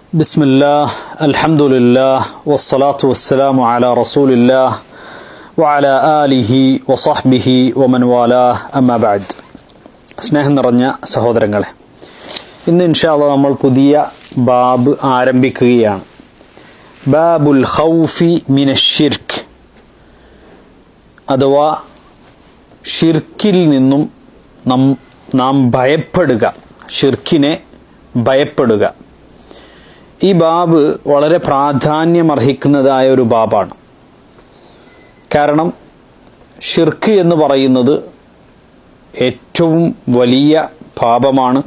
بسم الله الحمد لله والصلاة والسلام على رسول الله وعلى آله وصحبه ومن والاه أما بعد സ്നേഹം നിറഞ്ഞ സഹോദരങ്ങളെ ഇന്ന് ഇൻഷാല്ല നമ്മൾ പുതിയ ബാബ് ആരംഭിക്കുകയാണ് ബാബുൽ ഖൗഫി മിനഷിർക്ക് അഥവാ ഷിർക്കിൽ നിന്നും നം നാം ഭയപ്പെടുക ഷിർക്കിനെ ഭയപ്പെടുക ഈ ബാബ് വളരെ പ്രാധാന്യമർഹിക്കുന്നതായ ഒരു ബാബാണ് കാരണം ഷിർക്ക് എന്ന് പറയുന്നത് ഏറ്റവും വലിയ പാപമാണ്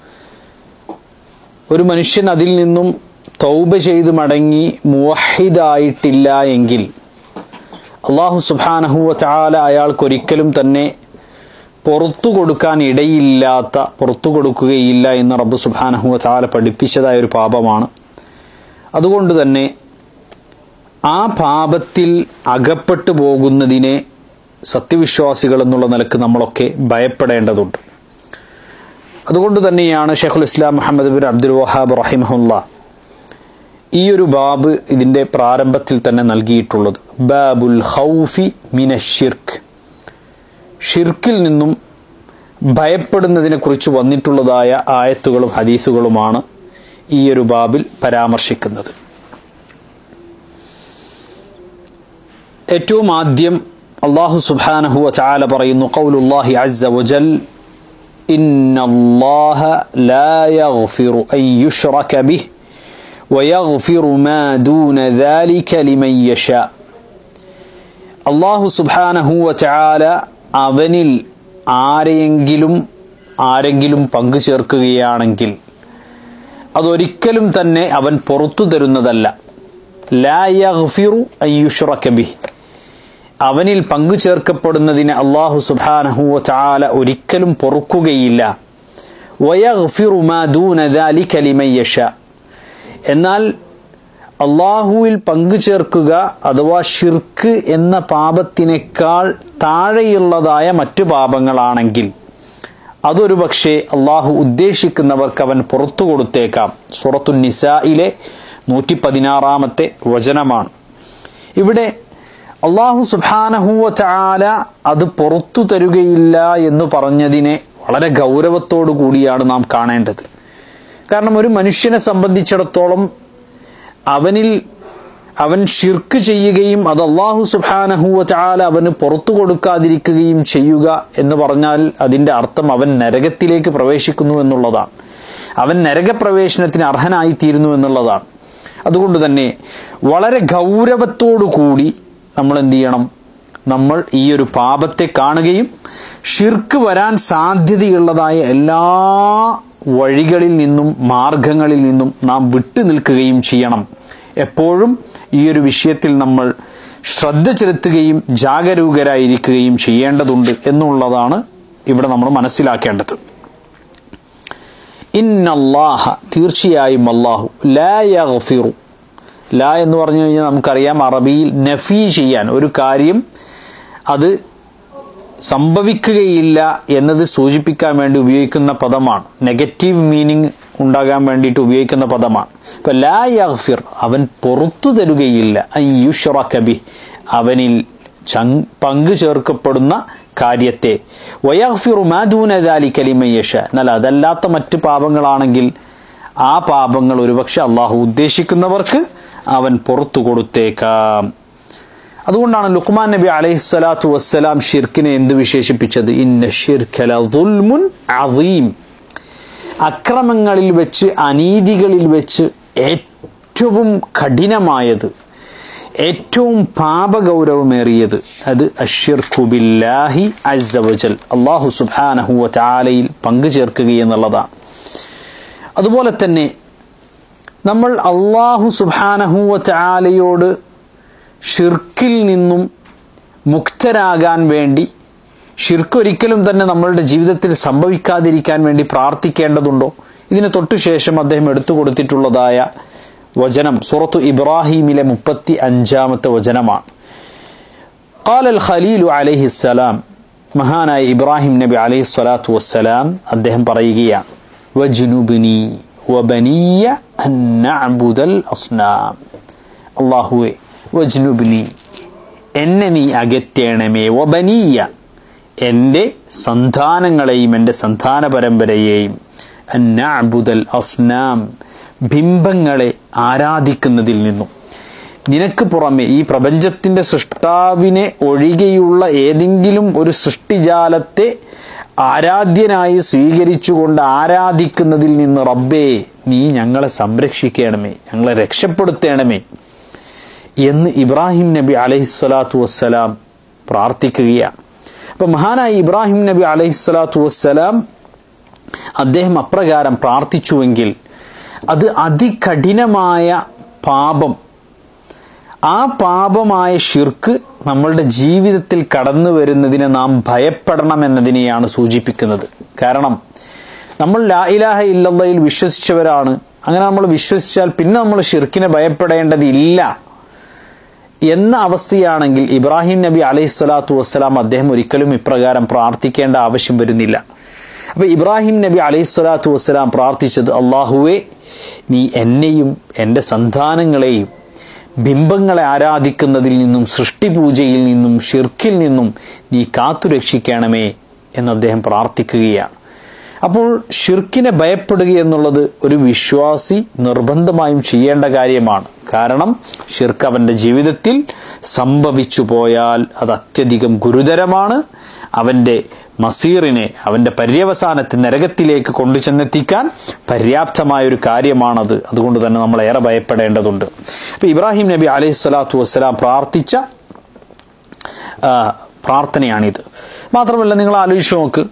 ഒരു മനുഷ്യൻ അതിൽ നിന്നും തൗബ ചെയ്ത് മടങ്ങി മുവഹിദായിട്ടില്ല എങ്കിൽ അള്ളാഹു സുബാനഹുവ ചാല അയാൾക്കൊരിക്കലും തന്നെ പുറത്തു കൊടുക്കാൻ ഇടയില്ലാത്ത പുറത്തു കൊടുക്കുകയില്ല എന്ന് റബ്ബ് സുബാനഹുവ ചാല പഠിപ്പിച്ചതായ ഒരു പാപമാണ് അതുകൊണ്ട് തന്നെ ആ പാപത്തിൽ അകപ്പെട്ടു പോകുന്നതിനെ സത്യവിശ്വാസികൾ എന്നുള്ള നിലക്ക് നമ്മളൊക്കെ ഭയപ്പെടേണ്ടതുണ്ട് അതുകൊണ്ട് തന്നെയാണ് ഷെയ്ഖുൽ ഇസ്ലാം മുഹമ്മദ് ബിൻ അബ്ദുൽ വഹാബ് റഹിമഹുല്ല ഈ ഒരു ബാബ് ഇതിൻ്റെ പ്രാരംഭത്തിൽ തന്നെ നൽകിയിട്ടുള്ളത് ബാബുൽ ഹൗഫി മിന ഷിർക്ക് ഷിർക്കിൽ നിന്നും ഭയപ്പെടുന്നതിനെ കുറിച്ച് വന്നിട്ടുള്ളതായ ആയത്തുകളും ഹദീസുകളുമാണ് ഈ ഒരു ബാബിൽ പരാമർശിക്കുന്നത് ഏറ്റവും ആദ്യം അള്ളാഹു സുബാനഹു ചാല പറയുന്നു ഖൗലുല്ലാഹി അസ്സ വജൽ إن الله لا يغفر أن يشرك به ويغفر ما دون ذلك لمن يشاء അള്ളാഹു സുബാനഹു ചാല അവനിൽ ആരെയെങ്കിലും ആരെങ്കിലും പങ്കു ചേർക്കുകയാണെങ്കിൽ അതൊരിക്കലും തന്നെ അവൻ പുറത്തു തരുന്നതല്ല ലാ യഗ്ഫിറു അയ്യുഷ്റക്കബി അവനിൽ പങ്കു ചേർക്കപ്പെടുന്നതിന് അള്ളാഹു സുബാനഹുവ ചാല ഒരിക്കലും പൊറുക്കുകയില്ല വയഗ്ഫിറു മാ ദൂന ദാലിക ലിമൻ യശ എന്നാൽ അള്ളാഹുവിൽ പങ്കു ചേർക്കുക അഥവാ ഷിർക്ക് എന്ന പാപത്തിനേക്കാൾ താഴെയുള്ളതായ മറ്റു പാപങ്ങളാണെങ്കിൽ അതൊരു പക്ഷേ അള്ളാഹു ഉദ്ദേശിക്കുന്നവർക്ക് അവൻ പുറത്തു കൊടുത്തേക്കാം സുറത്തു നിസായിലെ നൂറ്റി പതിനാറാമത്തെ വചനമാണ് ഇവിടെ അള്ളാഹു സുബാനഹുവ ചാല അത് പുറത്തു തരുകയില്ല എന്ന് പറഞ്ഞതിനെ വളരെ ഗൗരവത്തോടു കൂടിയാണ് നാം കാണേണ്ടത് കാരണം ഒരു മനുഷ്യനെ സംബന്ധിച്ചിടത്തോളം അവനിൽ അവൻ ഷിർക്ക് ചെയ്യുകയും അത് അള്ളാഹു സുബാനഹുവ ചാല അവന് പുറത്തു കൊടുക്കാതിരിക്കുകയും ചെയ്യുക എന്ന് പറഞ്ഞാൽ അതിൻ്റെ അർത്ഥം അവൻ നരകത്തിലേക്ക് പ്രവേശിക്കുന്നു എന്നുള്ളതാണ് അവൻ നരകപ്രവേശനത്തിന് അർഹനായിത്തീരുന്നു എന്നുള്ളതാണ് അതുകൊണ്ട് തന്നെ വളരെ ഗൗരവത്തോടു കൂടി നമ്മൾ എന്ത് ചെയ്യണം നമ്മൾ ഈ ഒരു പാപത്തെ കാണുകയും ഷിർക്ക് വരാൻ സാധ്യതയുള്ളതായ എല്ലാ വഴികളിൽ നിന്നും മാർഗങ്ങളിൽ നിന്നും നാം വിട്ടു നിൽക്കുകയും ചെയ്യണം എപ്പോഴും ഈ ഒരു വിഷയത്തിൽ നമ്മൾ ശ്രദ്ധ ചെലുത്തുകയും ജാഗരൂകരായിരിക്കുകയും ചെയ്യേണ്ടതുണ്ട് എന്നുള്ളതാണ് ഇവിടെ നമ്മൾ മനസ്സിലാക്കേണ്ടത് ഇന്നല്ലാഹ തീർച്ചയായും അള്ളാഹു ലാ യഗ്ഫിറു ലാ എന്ന് പറഞ്ഞു കഴിഞ്ഞാൽ നമുക്കറിയാം അറബിയിൽ നഫി ചെയ്യാൻ ഒരു കാര്യം അത് സംഭവിക്കുകയില്ല എന്നത് സൂചിപ്പിക്കാൻ വേണ്ടി ഉപയോഗിക്കുന്ന പദമാണ് നെഗറ്റീവ് മീനിങ് ഉണ്ടാകാൻ വേണ്ടിയിട്ട് ഉപയോഗിക്കുന്ന പദമാണ് ഇപ്പൊ ലാ യഗ്ഫിർ അവൻ പുറത്തു തരുകയില്ല അയ്യുഷറക്കബി അവനിൽ പങ്കു ചേർക്കപ്പെടുന്ന കാര്യത്തെ വയഗ്ഫിറു മാദൂനദാലി കലിമയ്യഷ എന്നാൽ അതല്ലാത്ത മറ്റ് പാപങ്ങളാണെങ്കിൽ ആ പാപങ്ങൾ ഒരുപക്ഷെ അള്ളാഹു ഉദ്ദേശിക്കുന്നവർക്ക് അവൻ പുറത്തു കൊടുത്തേക്കാം അതുകൊണ്ടാണ് ലുക്മാൻ നബി അലൈഹി സ്വലാത്തു വസ്സലാം ഷിർക്കിനെ എന്ത് വിശേഷിപ്പിച്ചത് ഇന്ന ഷിർഖല ദുൽമുൻ അദീം അക്രമങ്ങളിൽ വെച്ച് അനീതികളിൽ വെച്ച് ഏറ്റവും കഠിനമായത് ഏറ്റവും പാപഗൗരവമേറിയത് അത് അഷിർഖുബില്ലാഹി അസവജൽ അള്ളാഹു സുബാനഹുവ ചാലയിൽ പങ്കു ചേർക്കുക എന്നുള്ളതാണ് അതുപോലെ തന്നെ നമ്മൾ അള്ളാഹു സുബാനഹുവ ചാലയോട് ഷിർക്കിൽ നിന്നും മുക്തരാകാൻ വേണ്ടി ഷിർക്ക് ഒരിക്കലും തന്നെ നമ്മളുടെ ജീവിതത്തിൽ സംഭവിക്കാതിരിക്കാൻ വേണ്ടി പ്രാർത്ഥിക്കേണ്ടതുണ്ടോ ഇതിന് തൊട്ടു ശേഷം അദ്ദേഹം എടുത്തു കൊടുത്തിട്ടുള്ളതായ വചനം സുറത്തു ഇബ്രാഹിമിലെ മുപ്പത്തി അഞ്ചാമത്തെ വചനമാണ് قال الخليل عليه السلام മഹാനായ ഇബ്രാഹിം നബി അലൈഹി സ്വലാത്തു വസ്സലാം അദ്ദേഹം പറയുകയാണ് വജ്നുബിനി വബനിയ അൻ നഅ്ബുദൽ അസ്നാം അള്ളാഹുവെ വജ്നുബ്നി എന്നെ നീ അകറ്റേണമേ വബനീയ എൻ്റെ സന്താനങ്ങളെയും എൻ്റെ സന്താന പരമ്പരയെയും അൻ നഅ്ബുദൽ അസ്നാം ബിംബങ്ങളെ ആരാധിക്കുന്നതിൽ നിന്നും നിനക്ക് പുറമെ ഈ പ്രപഞ്ചത്തിന്റെ സൃഷ്ടാവിനെ ഒഴികെയുള്ള ഏതെങ്കിലും ഒരു സൃഷ്ടിജാലത്തെ ആരാധ്യനായി സ്വീകരിച്ചുകൊണ്ട് ആരാധിക്കുന്നതിൽ നിന്ന് റബ്ബേ നീ ഞങ്ങളെ സംരക്ഷിക്കണമേ ഞങ്ങളെ രക്ഷപ്പെടുത്തണമേ എന്ന് ഇബ്രാഹിം നബി അലഹിസ്വലാത്തു വസ്സലാം പ്രാർത്ഥിക്കുകയാണ് അപ്പൊ മഹാനായ ഇബ്രാഹിം നബി അലഹിസ്വലാത്തു വസ്സലാം അദ്ദേഹം അപ്രകാരം പ്രാർത്ഥിച്ചുവെങ്കിൽ അത് അതികഠിനമായ പാപം ആ പാപമായ ഷിർക്ക് നമ്മളുടെ ജീവിതത്തിൽ കടന്നു വരുന്നതിനെ നാം ഭയപ്പെടണം എന്നതിനെയാണ് സൂചിപ്പിക്കുന്നത് കാരണം നമ്മൾ ലാ ഇലാഹ ഇല്ലല്ലയിൽ വിശ്വസിച്ചവരാണ് അങ്ങനെ നമ്മൾ വിശ്വസിച്ചാൽ പിന്നെ നമ്മൾ ഷിർക്കിനെ ഭയപ്പെടേണ്ടതില്ല എന്ന അവസ്ഥയാണെങ്കിൽ ഇബ്രാഹിം നബി അലൈഹി സ്വലാത്തു വസ്സലാം അദ്ദേഹം ഒരിക്കലും ഇപ്രകാരം പ്രാർത്ഥിക്കേണ്ട ആവശ്യം വരുന്നില്ല അപ്പൊ ഇബ്രാഹിം നബി അലൈഹി സ്വലാത്തു വസ്സലാം പ്രാർത്ഥിച്ചത് അള്ളാഹുവെ നീ എന്നെയും എൻ്റെ സന്താനങ്ങളെയും ബിംബങ്ങളെ ആരാധിക്കുന്നതിൽ നിന്നും സൃഷ്ടിപൂജയിൽ നിന്നും ഷിർക്കിൽ നിന്നും നീ കാത്തുരക്ഷിക്കണമേ എന്ന് അദ്ദേഹം പ്രാർത്ഥിക്കുകയാണ് അപ്പോൾ ഷിർക്കിനെ ഭയപ്പെടുക എന്നുള്ളത് ഒരു വിശ്വാസി നിർബന്ധമായും ചെയ്യേണ്ട കാര്യമാണ് കാരണം ഷിർക്ക് അവന്റെ ജീവിതത്തിൽ സംഭവിച്ചു പോയാൽ അത് അത്യധികം ഗുരുതരമാണ് അവന്റെ മസീറിനെ അവന്റെ പര്യവസാനത്തെ നരകത്തിലേക്ക് കൊണ്ടുചെന്നെത്തിക്കാൻ പര്യാപ്തമായ ഒരു കാര്യമാണത് അതുകൊണ്ട് തന്നെ നമ്മൾ ഏറെ ഭയപ്പെടേണ്ടതുണ്ട് അപ്പൊ ഇബ്രാഹിം നബി അലൈഹി സ്വലാത്തു വസ്സലാം പ്രാർത്ഥിച്ച പ്രാർത്ഥനയാണിത് മാത്രമല്ല നിങ്ങൾ ആലോചിച്ച് നോക്ക്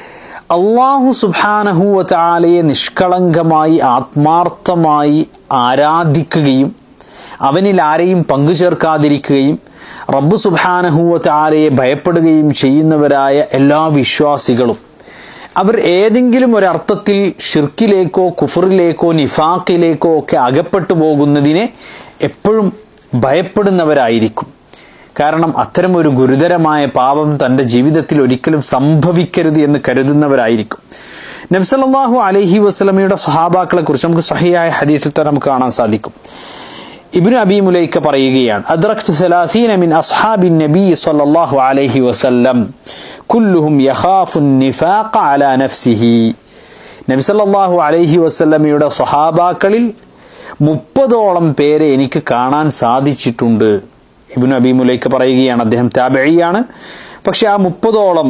അള്ളാഹു സുബാനഹുവ ചാലയെ നിഷ്കളങ്കമായി ആത്മാർത്ഥമായി ആരാധിക്കുകയും അവനിൽ ആരെയും പങ്കു ചേർക്കാതിരിക്കുകയും റബ്ബ് സുബാനഹുവ ചാലയെ ഭയപ്പെടുകയും ചെയ്യുന്നവരായ എല്ലാ വിശ്വാസികളും അവർ ഏതെങ്കിലും ഒരർത്ഥത്തിൽ ഷിർക്കിലേക്കോ കുഫറിലേക്കോ നിഫാക്കിലേക്കോ ഒക്കെ അകപ്പെട്ടു പോകുന്നതിനെ എപ്പോഴും ഭയപ്പെടുന്നവരായിരിക്കും കാരണം അത്തരം ഒരു ഗുരുതരമായ പാപം തന്റെ ജീവിതത്തിൽ ഒരിക്കലും സംഭവിക്കരുത് എന്ന് കരുതുന്നവരായിരിക്കും നബ്സല്ലാഹു അലഹി വസ്ലമയുടെ സ്വഹാബാക്കളെ കുറിച്ച് നമുക്ക് സഹിയായ ഹദീസിൽ തന്നെ നമുക്ക് കാണാൻ സാധിക്കും ഇബ്നു അബി മുലൈക്ക പറയുകയാണ് അദ്റക്തു സലാസീന മിൻ അസ്ഹാബിൻ നബി സല്ലല്ലാഹു അലൈഹി വസല്ലം കുല്ലുഹും യഖാഫു നിഫാഖ അലാ നഫ്സിഹി നബി സല്ലല്ലാഹു അലൈഹി വസല്ലമയുടെ സ്വഹാബാക്കളിൽ മുപ്പതോളം പേരെ എനിക്ക് കാണാൻ സാധിച്ചിട്ടുണ്ട് ഇബ്നു അബി മുലൈക്ക് പറയുകയാണ് അദ്ദേഹം താബിയാണ് പക്ഷെ ആ മുപ്പതോളം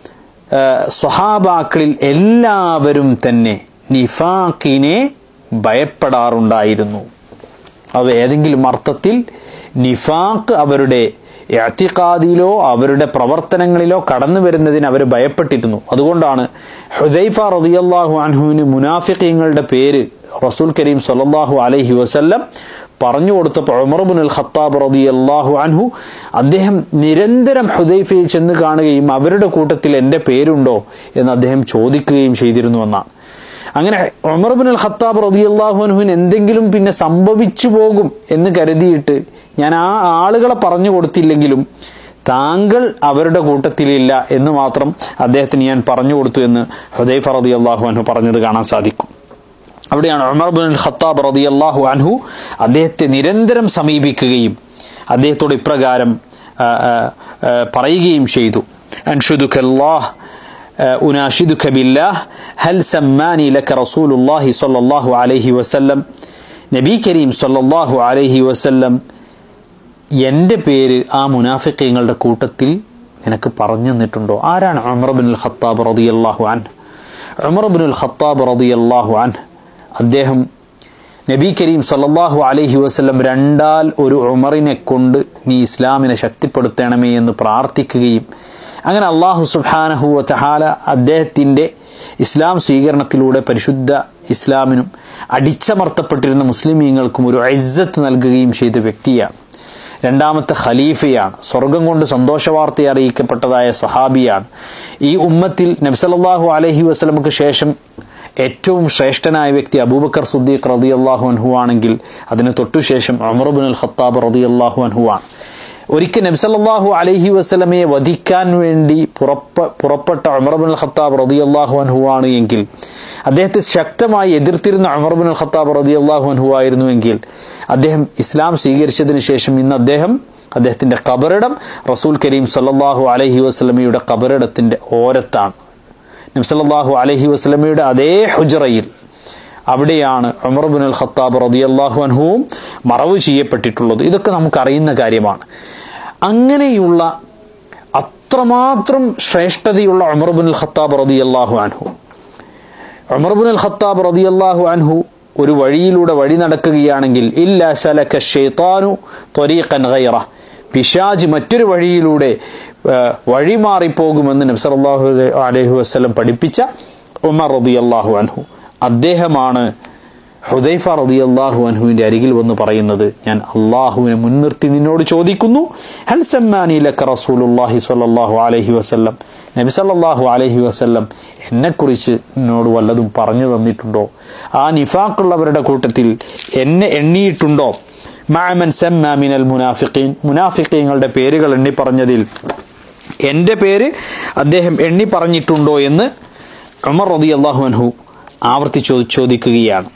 സ്വഹാബാക്കളിൽ എല്ലാവരും തന്നെ നിഫാഖിനെ ഭയപ്പെടാറുണ്ടായിരുന്നു അത് ഏതെങ്കിലും അർത്ഥത്തിൽ നിഫാഖ് അവരുടെ എത്തിക്കാദിയിലോ അവരുടെ പ്രവർത്തനങ്ങളിലോ കടന്നു വരുന്നതിന് അവർ ഭയപ്പെട്ടിരുന്നു അതുകൊണ്ടാണ് ഹുദൈഫ റതിയല്ലാഹു അൻഹുവിന് മുനാഫിഖീങ്ങളുടെ പേര് റസൂൽ കരീം സല്ലാഹു അലൈഹി വസല്ലം പറഞ്ഞു കൊടുത്തപ്പോൾ ഉമർബുൽ ഖത്താബ് റതി അള്ളാഹു അൻഹു അദ്ദേഹം നിരന്തരം ഹുദൈഫയിൽ ചെന്ന് കാണുകയും അവരുടെ കൂട്ടത്തിൽ എൻ്റെ പേരുണ്ടോ എന്ന് അദ്ദേഹം ചോദിക്കുകയും ചെയ്തിരുന്നു എന്നാണ് അങ്ങനെ ഉമർബിൻ അൽ ഖത്താബ് റതി അള്ളാഹു അൻഹുവിന് എന്തെങ്കിലും പിന്നെ സംഭവിച്ചു പോകും എന്ന് കരുതിയിട്ട് ഞാൻ ആ ആളുകളെ പറഞ്ഞു കൊടുത്തില്ലെങ്കിലും താങ്കൾ അവരുടെ കൂട്ടത്തിലില്ല എന്ന് മാത്രം അദ്ദേഹത്തിന് ഞാൻ പറഞ്ഞു കൊടുത്തു എന്ന് ഹുദൈഫ റതി അള്ളാഹു അൻഹു പറഞ്ഞത് കാണാൻ സാധിക്കും അവിടെയാണ് ഉമർ ബിൻ ഖത്താബ് റതി അള്ളാഹു അൻഹു അദ്ദേഹത്തെ നിരന്തരം സമീപിക്കുകയും അദ്ദേഹത്തോട് ഇപ്രകാരം പറയുകയും ചെയ്തു അൻഷുദുഖല്ലാഹ് أناشدك بالله هل سماني لك رسول الله صلى الله عليه وسلم നബി കരീം സല്ലല്ലാഹു അലൈഹി വസല്ലം എൻ്റെ പേര് ആ മുനാഫിക്കങ്ങളുടെ കൂട്ടത്തിൽ നിനക്ക് പറഞ്ഞു തന്നിട്ടുണ്ടോ ആരാണ് ഉമർ ബിൻ ഖത്താബ് റളിയല്ലാഹു അൻഹു ഉമർ ബിൻ ഖത്താബ് റളിയല്ലാഹു അൻഹു അദ്ദേഹം നബി കരീം സല്ലല്ലാഹു അലൈഹി വസല്ലം രണ്ടാൽ ഒരു ഉമറിനെ കൊണ്ട് നീ ഇസ്ലാമിനെ ശക്തിപ്പെടുത്തണമേ എന്ന് പ്രാർത്ഥിക്കുകയും അങ്ങനെ അള്ളാഹു സുബാനഹു തഹാല അദ്ദേഹത്തിൻ്റെ ഇസ്ലാം സ്വീകരണത്തിലൂടെ പരിശുദ്ധ ഇസ്ലാമിനും അടിച്ചമർത്തപ്പെട്ടിരുന്ന മുസ്ലിമീങ്ങൾക്കും ഒരു ഐസത്ത് നൽകുകയും ചെയ്ത വ്യക്തിയാണ് രണ്ടാമത്തെ ഖലീഫയാണ് സ്വർഗം കൊണ്ട് സന്തോഷവാർത്ത അറിയിക്കപ്പെട്ടതായ സഹാബിയാണ് ഈ ഉമ്മത്തിൽ നബ്സലല്ലാഹു അലഹി വസ്ലമക്ക് ശേഷം ഏറ്റവും ശ്രേഷ്ഠനായ വ്യക്തി അബൂബക്കർ സുദ്ദീഖ് റതി അള്ളാഹു അൻഹു ആണെങ്കിൽ അതിന് തൊട്ടുശേഷം അമറുബിൻ അൽ ഖത്താബ് റതി അള്ളാഹു അൻഹു ആണ് ഒരിക്കൽ നബ്സല്ലാഹു അലഹി വസ്ലമയെ വധിക്കാൻ വേണ്ടി പുറപ്പ പുറപ്പെട്ട അമർബുൽ ഖത്താബ് റതി അള്ളാഹു അൻഹു ആണ് എങ്കിൽ അദ്ദേഹത്തെ ശക്തമായി എതിർത്തിരുന്ന അമർബുൽ ഖത്താബ് റതി അള്ളാഹു അൻഹു ആയിരുന്നുവെങ്കിൽ അദ്ദേഹം ഇസ്ലാം സ്വീകരിച്ചതിന് ശേഷം ഇന്ന് അദ്ദേഹം അദ്ദേഹത്തിന്റെ കബറിടം റസൂൽ കരീം സല്ലാഹു അലഹി വസ്ലമയുടെ കബറിടത്തിന്റെ ഓരത്താണ് നബ്സല്ലാഹു അലഹി വസ്ലമയുടെ അതേ ഹുജറയിൽ അവിടെയാണ് ഉമർബുൻ അൽ ഖത്താബ് റതിയല്ലാഹു അൻഹുവും മറവ് ചെയ്യപ്പെട്ടിട്ടുള്ളത് ഇതൊക്കെ നമുക്കറിയുന്ന കാര്യമാണ് അങ്ങനെയുള്ള അത്രമാത്രം ശ്രേഷ്ഠതയുള്ള ഉമർബുൻ അൽ ഖത്താബ് റതിയല്ലാഹു അൻഹു ഉമർബുൻ അൽ ഖത്താബ് റതിയല്ലാഹു അൻഹു ഒരു വഴിയിലൂടെ വഴി നടക്കുകയാണെങ്കിൽ ഇല്ല സലക ഷെയ്ത്താനു ത്വരീഖൻ ഗൈറ പിശാജ് മറ്റൊരു വഴിയിലൂടെ വഴി മാറിപ്പോകുമെന്ന് നബ്സല്ലാഹു അലൈഹി വസ്ലം പഠിപ്പിച്ച ഉമർ റതിയല്ലാഹു അൻഹു അദ്ദേഹമാണ് ഹുദൈഫ റതി അള്ളാഹു അൻഹുവിന്റെ അരികിൽ വന്ന് പറയുന്നത് ഞാൻ അള്ളാഹുവിനെ മുൻനിർത്തി നിന്നോട് ചോദിക്കുന്നു ഹൽ സമ്മാനി ലക്ക റസൂലുല്ലാഹി സ്വല്ലല്ലാഹു അലൈഹി വസല്ലം നബി സല്ലല്ലാഹു അലൈഹി വസല്ലം എന്നെക്കുറിച്ച് എന്നോട് വല്ലതും പറഞ്ഞു തന്നിട്ടുണ്ടോ ആ നിഫാക്കുള്ളവരുടെ കൂട്ടത്തിൽ എന്നെ എണ്ണിയിട്ടുണ്ടോ മാമൻ സമ്മ മിനൽ മുനാഫിഖീൻ മുനാഫിഖീങ്ങളുടെ പേരുകൾ എണ്ണി പറഞ്ഞതിൽ എൻ്റെ പേര് അദ്ദേഹം എണ്ണി പറഞ്ഞിട്ടുണ്ടോ എന്ന് ഉമർ റതി അള്ളാഹു അൻഹു ആവർത്തിച്ചു ചോദിക്കുകയാണ്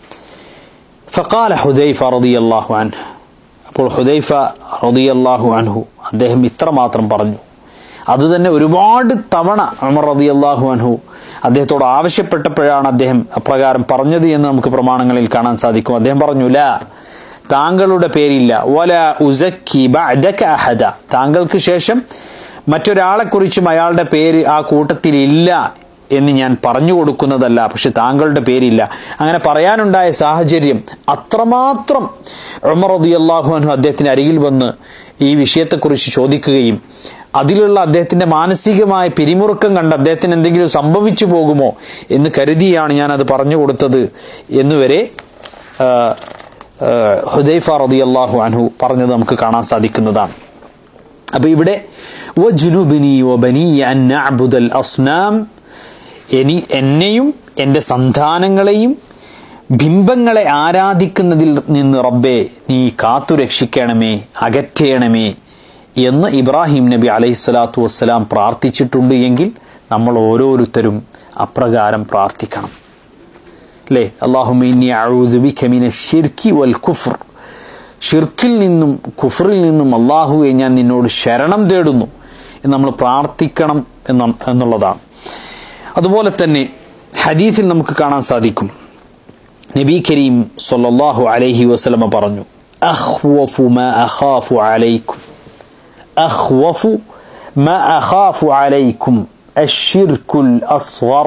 ഫക്കാല ഹുദൈഫ റതി അള്ളാഹു അൻഹു അപ്പോൾ ഹുദൈഫ റതി അള്ളാഹു അൻഹു അദ്ദേഹം ഇത്രമാത്രം പറഞ്ഞു അത് തന്നെ ഒരുപാട് തവണ ഉമർ റതി അള്ളാഹു അൻഹു അദ്ദേഹത്തോട് ആവശ്യപ്പെട്ടപ്പോഴാണ് അദ്ദേഹം അപ്രകാരം പറഞ്ഞത് എന്ന് നമുക്ക് പ്രമാണങ്ങളിൽ കാണാൻ സാധിക്കും അദ്ദേഹം പറഞ്ഞു ല താങ്കളുടെ പേരില്ല വല ഉസക്കി ബഅദക അഹദ താങ്കൾക്ക് ശേഷം മറ്റൊരാളെക്കുറിച്ചും അയാളുടെ പേര് ആ കൂട്ടത്തിൽ ഇല്ല എന്ന് ഞാൻ പറഞ്ഞു കൊടുക്കുന്നതല്ല പക്ഷെ താങ്കളുടെ പേരില്ല അങ്ങനെ പറയാനുണ്ടായ സാഹചര്യം അത്രമാത്രം ഉമർ റളിയല്ലാഹു അൻഹു അദ്ദേഹത്തിന് അരികിൽ വന്ന് ഈ വിഷയത്തെക്കുറിച്ച് ചോദിക്കുകയും അതിലുള്ള അദ്ദേഹത്തിന്റെ മാനസികമായ പിരിമുറുക്കം കണ്ട് അദ്ദേഹത്തിന് എന്തെങ്കിലും സംഭവിച്ചു പോകുമോ എന്ന് കരുതിയാണ് ഞാൻ അത് പറഞ്ഞു കൊടുത്തത് എന്നുവരെ ഹുദൈഫ റളിയല്ലാഹു അൻഹു പറഞ്ഞത് നമുക്ക് കാണാൻ സാധിക്കുന്നതാണ് അപ്പൊ ഇവിടെ വജുനുബിനി വബനി അൻ നഅബുദൽ അസ്നാം എനി എന്നെയും എൻ്റെ സന്താനങ്ങളെയും ബിംബങ്ങളെ ആരാധിക്കുന്നതിൽ നിന്ന് റബ്ബെ നീ കാത്തു രക്ഷിക്കണമേ അകറ്റണമേ എന്ന് ഇബ്രാഹിം നബി അലൈഹിസ്വലാത്തു വസ്സലാം പ്രാർത്ഥിച്ചിട്ടുണ്ട് എങ്കിൽ നമ്മൾ ഓരോരുത്തരും അപ്രകാരം പ്രാർത്ഥിക്കണം അല്ലേ അള്ളാഹുമിൻ ഷിർക്കി വൽ കുഫർ ഷിർക്കിൽ നിന്നും കുഫറിൽ നിന്നും അള്ളാഹുവെ ഞാൻ നിന്നോട് ശരണം തേടുന്നു എന്ന് നമ്മൾ പ്രാർത്ഥിക്കണം എന്ന എന്നുള്ളതാണ് അതുപോലെ തന്നെ ഹദീസിൽ നമുക്ക് കാണാൻ സാധിക്കും നബി കരീം സല്ലല്ലാഹു അലൈഹി വസല്ലമ പറഞ്ഞു അഖ്വഫു മാ അഖാഫു അലൈക്കും അഖ്വഫു മാ അഖാഫു അലൈക്കും അശ്ശിർക്കുൽ അസ്ഗർ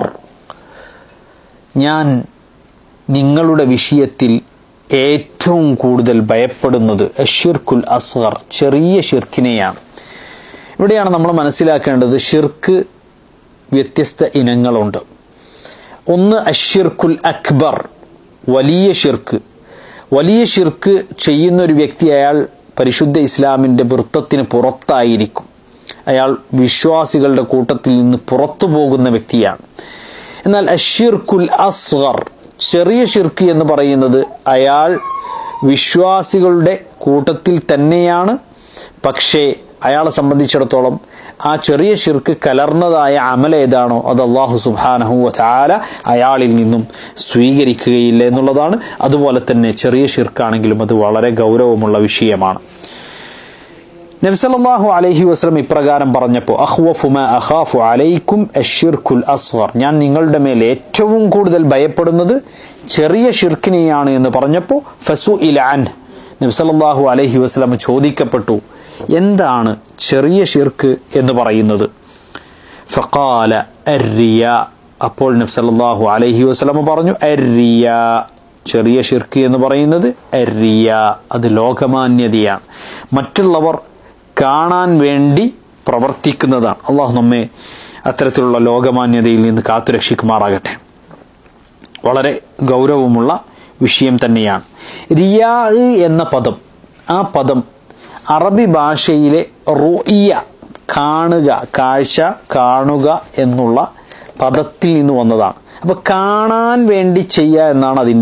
ഞാൻ നിങ്ങളുടെ വിഷയത്തിൽ ഏറ്റവും കൂടുതൽ ഭയപ്പെടുന്നത് അഷിർക്കുൽ അസ്ഗർ ചെറിയ ഷിർക്കിനെയാണ് ഇവിടെയാണ് നമ്മൾ മനസ്സിലാക്കേണ്ടത് ഷിർക്ക് വ്യത്യസ്ത ഇനങ്ങളുണ്ട് ഒന്ന് അഷിർക്കുൽ അക്ബർ വലിയ ഷിർക്ക് വലിയ ഷിർക്ക് ചെയ്യുന്ന ഒരു വ്യക്തി അയാൾ പരിശുദ്ധ ഇസ്ലാമിൻ്റെ വൃത്തത്തിന് പുറത്തായിരിക്കും അയാൾ വിശ്വാസികളുടെ കൂട്ടത്തിൽ നിന്ന് പുറത്തു പോകുന്ന വ്യക്തിയാണ് എന്നാൽ അഷിർക്കുൽ അസ്ഗർ ചെറിയ ഷിർക്ക് എന്ന് പറയുന്നത് അയാൾ വിശ്വാസികളുടെ കൂട്ടത്തിൽ തന്നെയാണ് പക്ഷേ അയാളെ സംബന്ധിച്ചിടത്തോളം ആ ചെറിയ ഷിർക്ക് കലർന്നതായ അമൽ ഏതാണോ അത് അള്ളാഹു സുബാനഹു ചാല അയാളിൽ നിന്നും സ്വീകരിക്കുകയില്ല എന്നുള്ളതാണ് അതുപോലെ തന്നെ ചെറിയ ഷിർക്കാണെങ്കിലും അത് വളരെ ഗൗരവമുള്ള വിഷയമാണ് നബ്സല്ലാഹു അലൈഹി വസ്ലം ഇപ്രകാരം പറഞ്ഞപ്പോൾ അഹ്വഫുമ അഖാഫു അലൈക്കും അഷിർഖുൽ അസ്വർ ഞാൻ നിങ്ങളുടെ മേൽ ഏറ്റവും കൂടുതൽ ഭയപ്പെടുന്നത് ചെറിയ ഷിർക്കിനെയാണ് എന്ന് പറഞ്ഞപ്പോൾ ഫസു ഇലാൻ നബ്സല്ലാഹു അലൈഹി വസ്ലം ചോദിക്കപ്പെട്ടു എന്താണ് ചെറിയ ഷിർക്ക് എന്ന് പറയുന്നത് ഫഖാല അരിയ അപ്പോൾ നബ്സല്ലാഹു അലൈഹി വസ്ലമ പറഞ്ഞു അരിയ ചെറിയ ഷിർക്ക് എന്ന് പറയുന്നത് അരിയ അത് ലോകമാന്യതയാണ് മറ്റുള്ളവർ കാണാൻ വേണ്ടി പ്രവർത്തിക്കുന്നതാണ് അള്ളാഹു നമ്മെ അത്തരത്തിലുള്ള ലോകമാന്യതയിൽ നിന്ന് കാത്തുരക്ഷിക്കുമാറാകട്ടെ വളരെ ഗൗരവമുള്ള വിഷയം തന്നെയാണ് റിയാ എന്ന പദം ആ പദം അറബി ഭാഷയിലെ റുഇയ കാണുക കാഴ്ച കാണുക എന്നുള്ള പദത്തിൽ നിന്ന് വന്നതാണ് അപ്പോൾ കാണാൻ വേണ്ടി ചെയ്യുക എന്നാണ് അതിൻ്റെ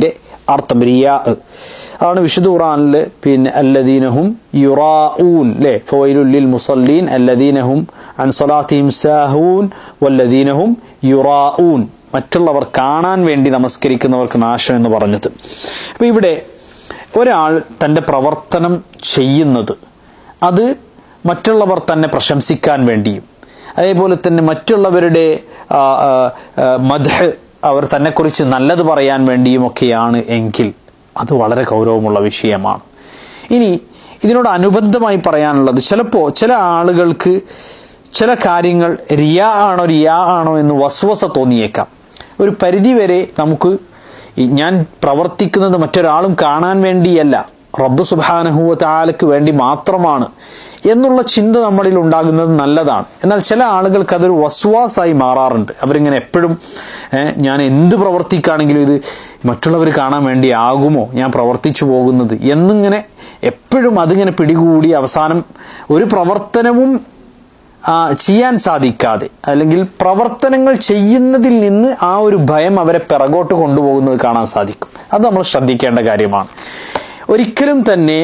അർത്ഥം റിയാ അതാണ് വിശുദ്ധ ഖുറാനിൽ പിന്നെ അല്ലദീനഹും യുറാഊൻ അല്ലേ ഫവൈലുല്ലിൽ മുസല്ലീൻ അല്ലദീനഹും അൻ സലാത്തിഹിം സാഹൂൻ വല്ലദീനഹും യുറാഊൻ മറ്റുള്ളവർ കാണാൻ വേണ്ടി നമസ്കരിക്കുന്നവർക്ക് നാശം എന്ന് പറഞ്ഞത് അപ്പോൾ ഇവിടെ ഒരാൾ തൻ്റെ പ്രവർത്തനം ചെയ്യുന്നത് അത് മറ്റുള്ളവർ തന്നെ പ്രശംസിക്കാൻ വേണ്ടിയും അതേപോലെ തന്നെ മറ്റുള്ളവരുടെ മധ് അവർ തന്നെക്കുറിച്ച് നല്ലത് പറയാൻ വേണ്ടിയുമൊക്കെയാണ് എങ്കിൽ അത് വളരെ ഗൗരവമുള്ള വിഷയമാണ് ഇനി ഇതിനോട് അനുബന്ധമായി പറയാനുള്ളത് ചിലപ്പോൾ ചില ആളുകൾക്ക് ചില കാര്യങ്ങൾ റിയാ ആണോ റിയാ ആണോ എന്ന് വസ്വസ തോന്നിയേക്കാം ഒരു പരിധിവരെ നമുക്ക് ഞാൻ പ്രവർത്തിക്കുന്നത് മറ്റൊരാളും കാണാൻ വേണ്ടിയല്ല റബ്ബ് സുബാനഹുവ താലക്ക് വേണ്ടി മാത്രമാണ് എന്നുള്ള ചിന്ത നമ്മളിൽ ഉണ്ടാകുന്നത് നല്ലതാണ് എന്നാൽ ചില ആളുകൾക്ക് അതൊരു വസ്വാസായി മാറാറുണ്ട് അവരിങ്ങനെ എപ്പോഴും ഞാൻ എന്ത് പ്രവർത്തിക്കുകയാണെങ്കിലും ഇത് മറ്റുള്ളവർ കാണാൻ വേണ്ടി ആകുമോ ഞാൻ പ്രവർത്തിച്ചു പോകുന്നത് എന്നിങ്ങനെ എപ്പോഴും അതിങ്ങനെ പിടികൂടി അവസാനം ഒരു പ്രവർത്തനവും ചെയ്യാൻ സാധിക്കാതെ അല്ലെങ്കിൽ പ്രവർത്തനങ്ങൾ ചെയ്യുന്നതിൽ നിന്ന് ആ ഒരു ഭയം അവരെ പിറകോട്ട് കൊണ്ടുപോകുന്നത് കാണാൻ സാധിക്കും അത് നമ്മൾ ശ്രദ്ധിക്കേണ്ട കാര്യമാണ് ഒരിക്കലും തന്നെ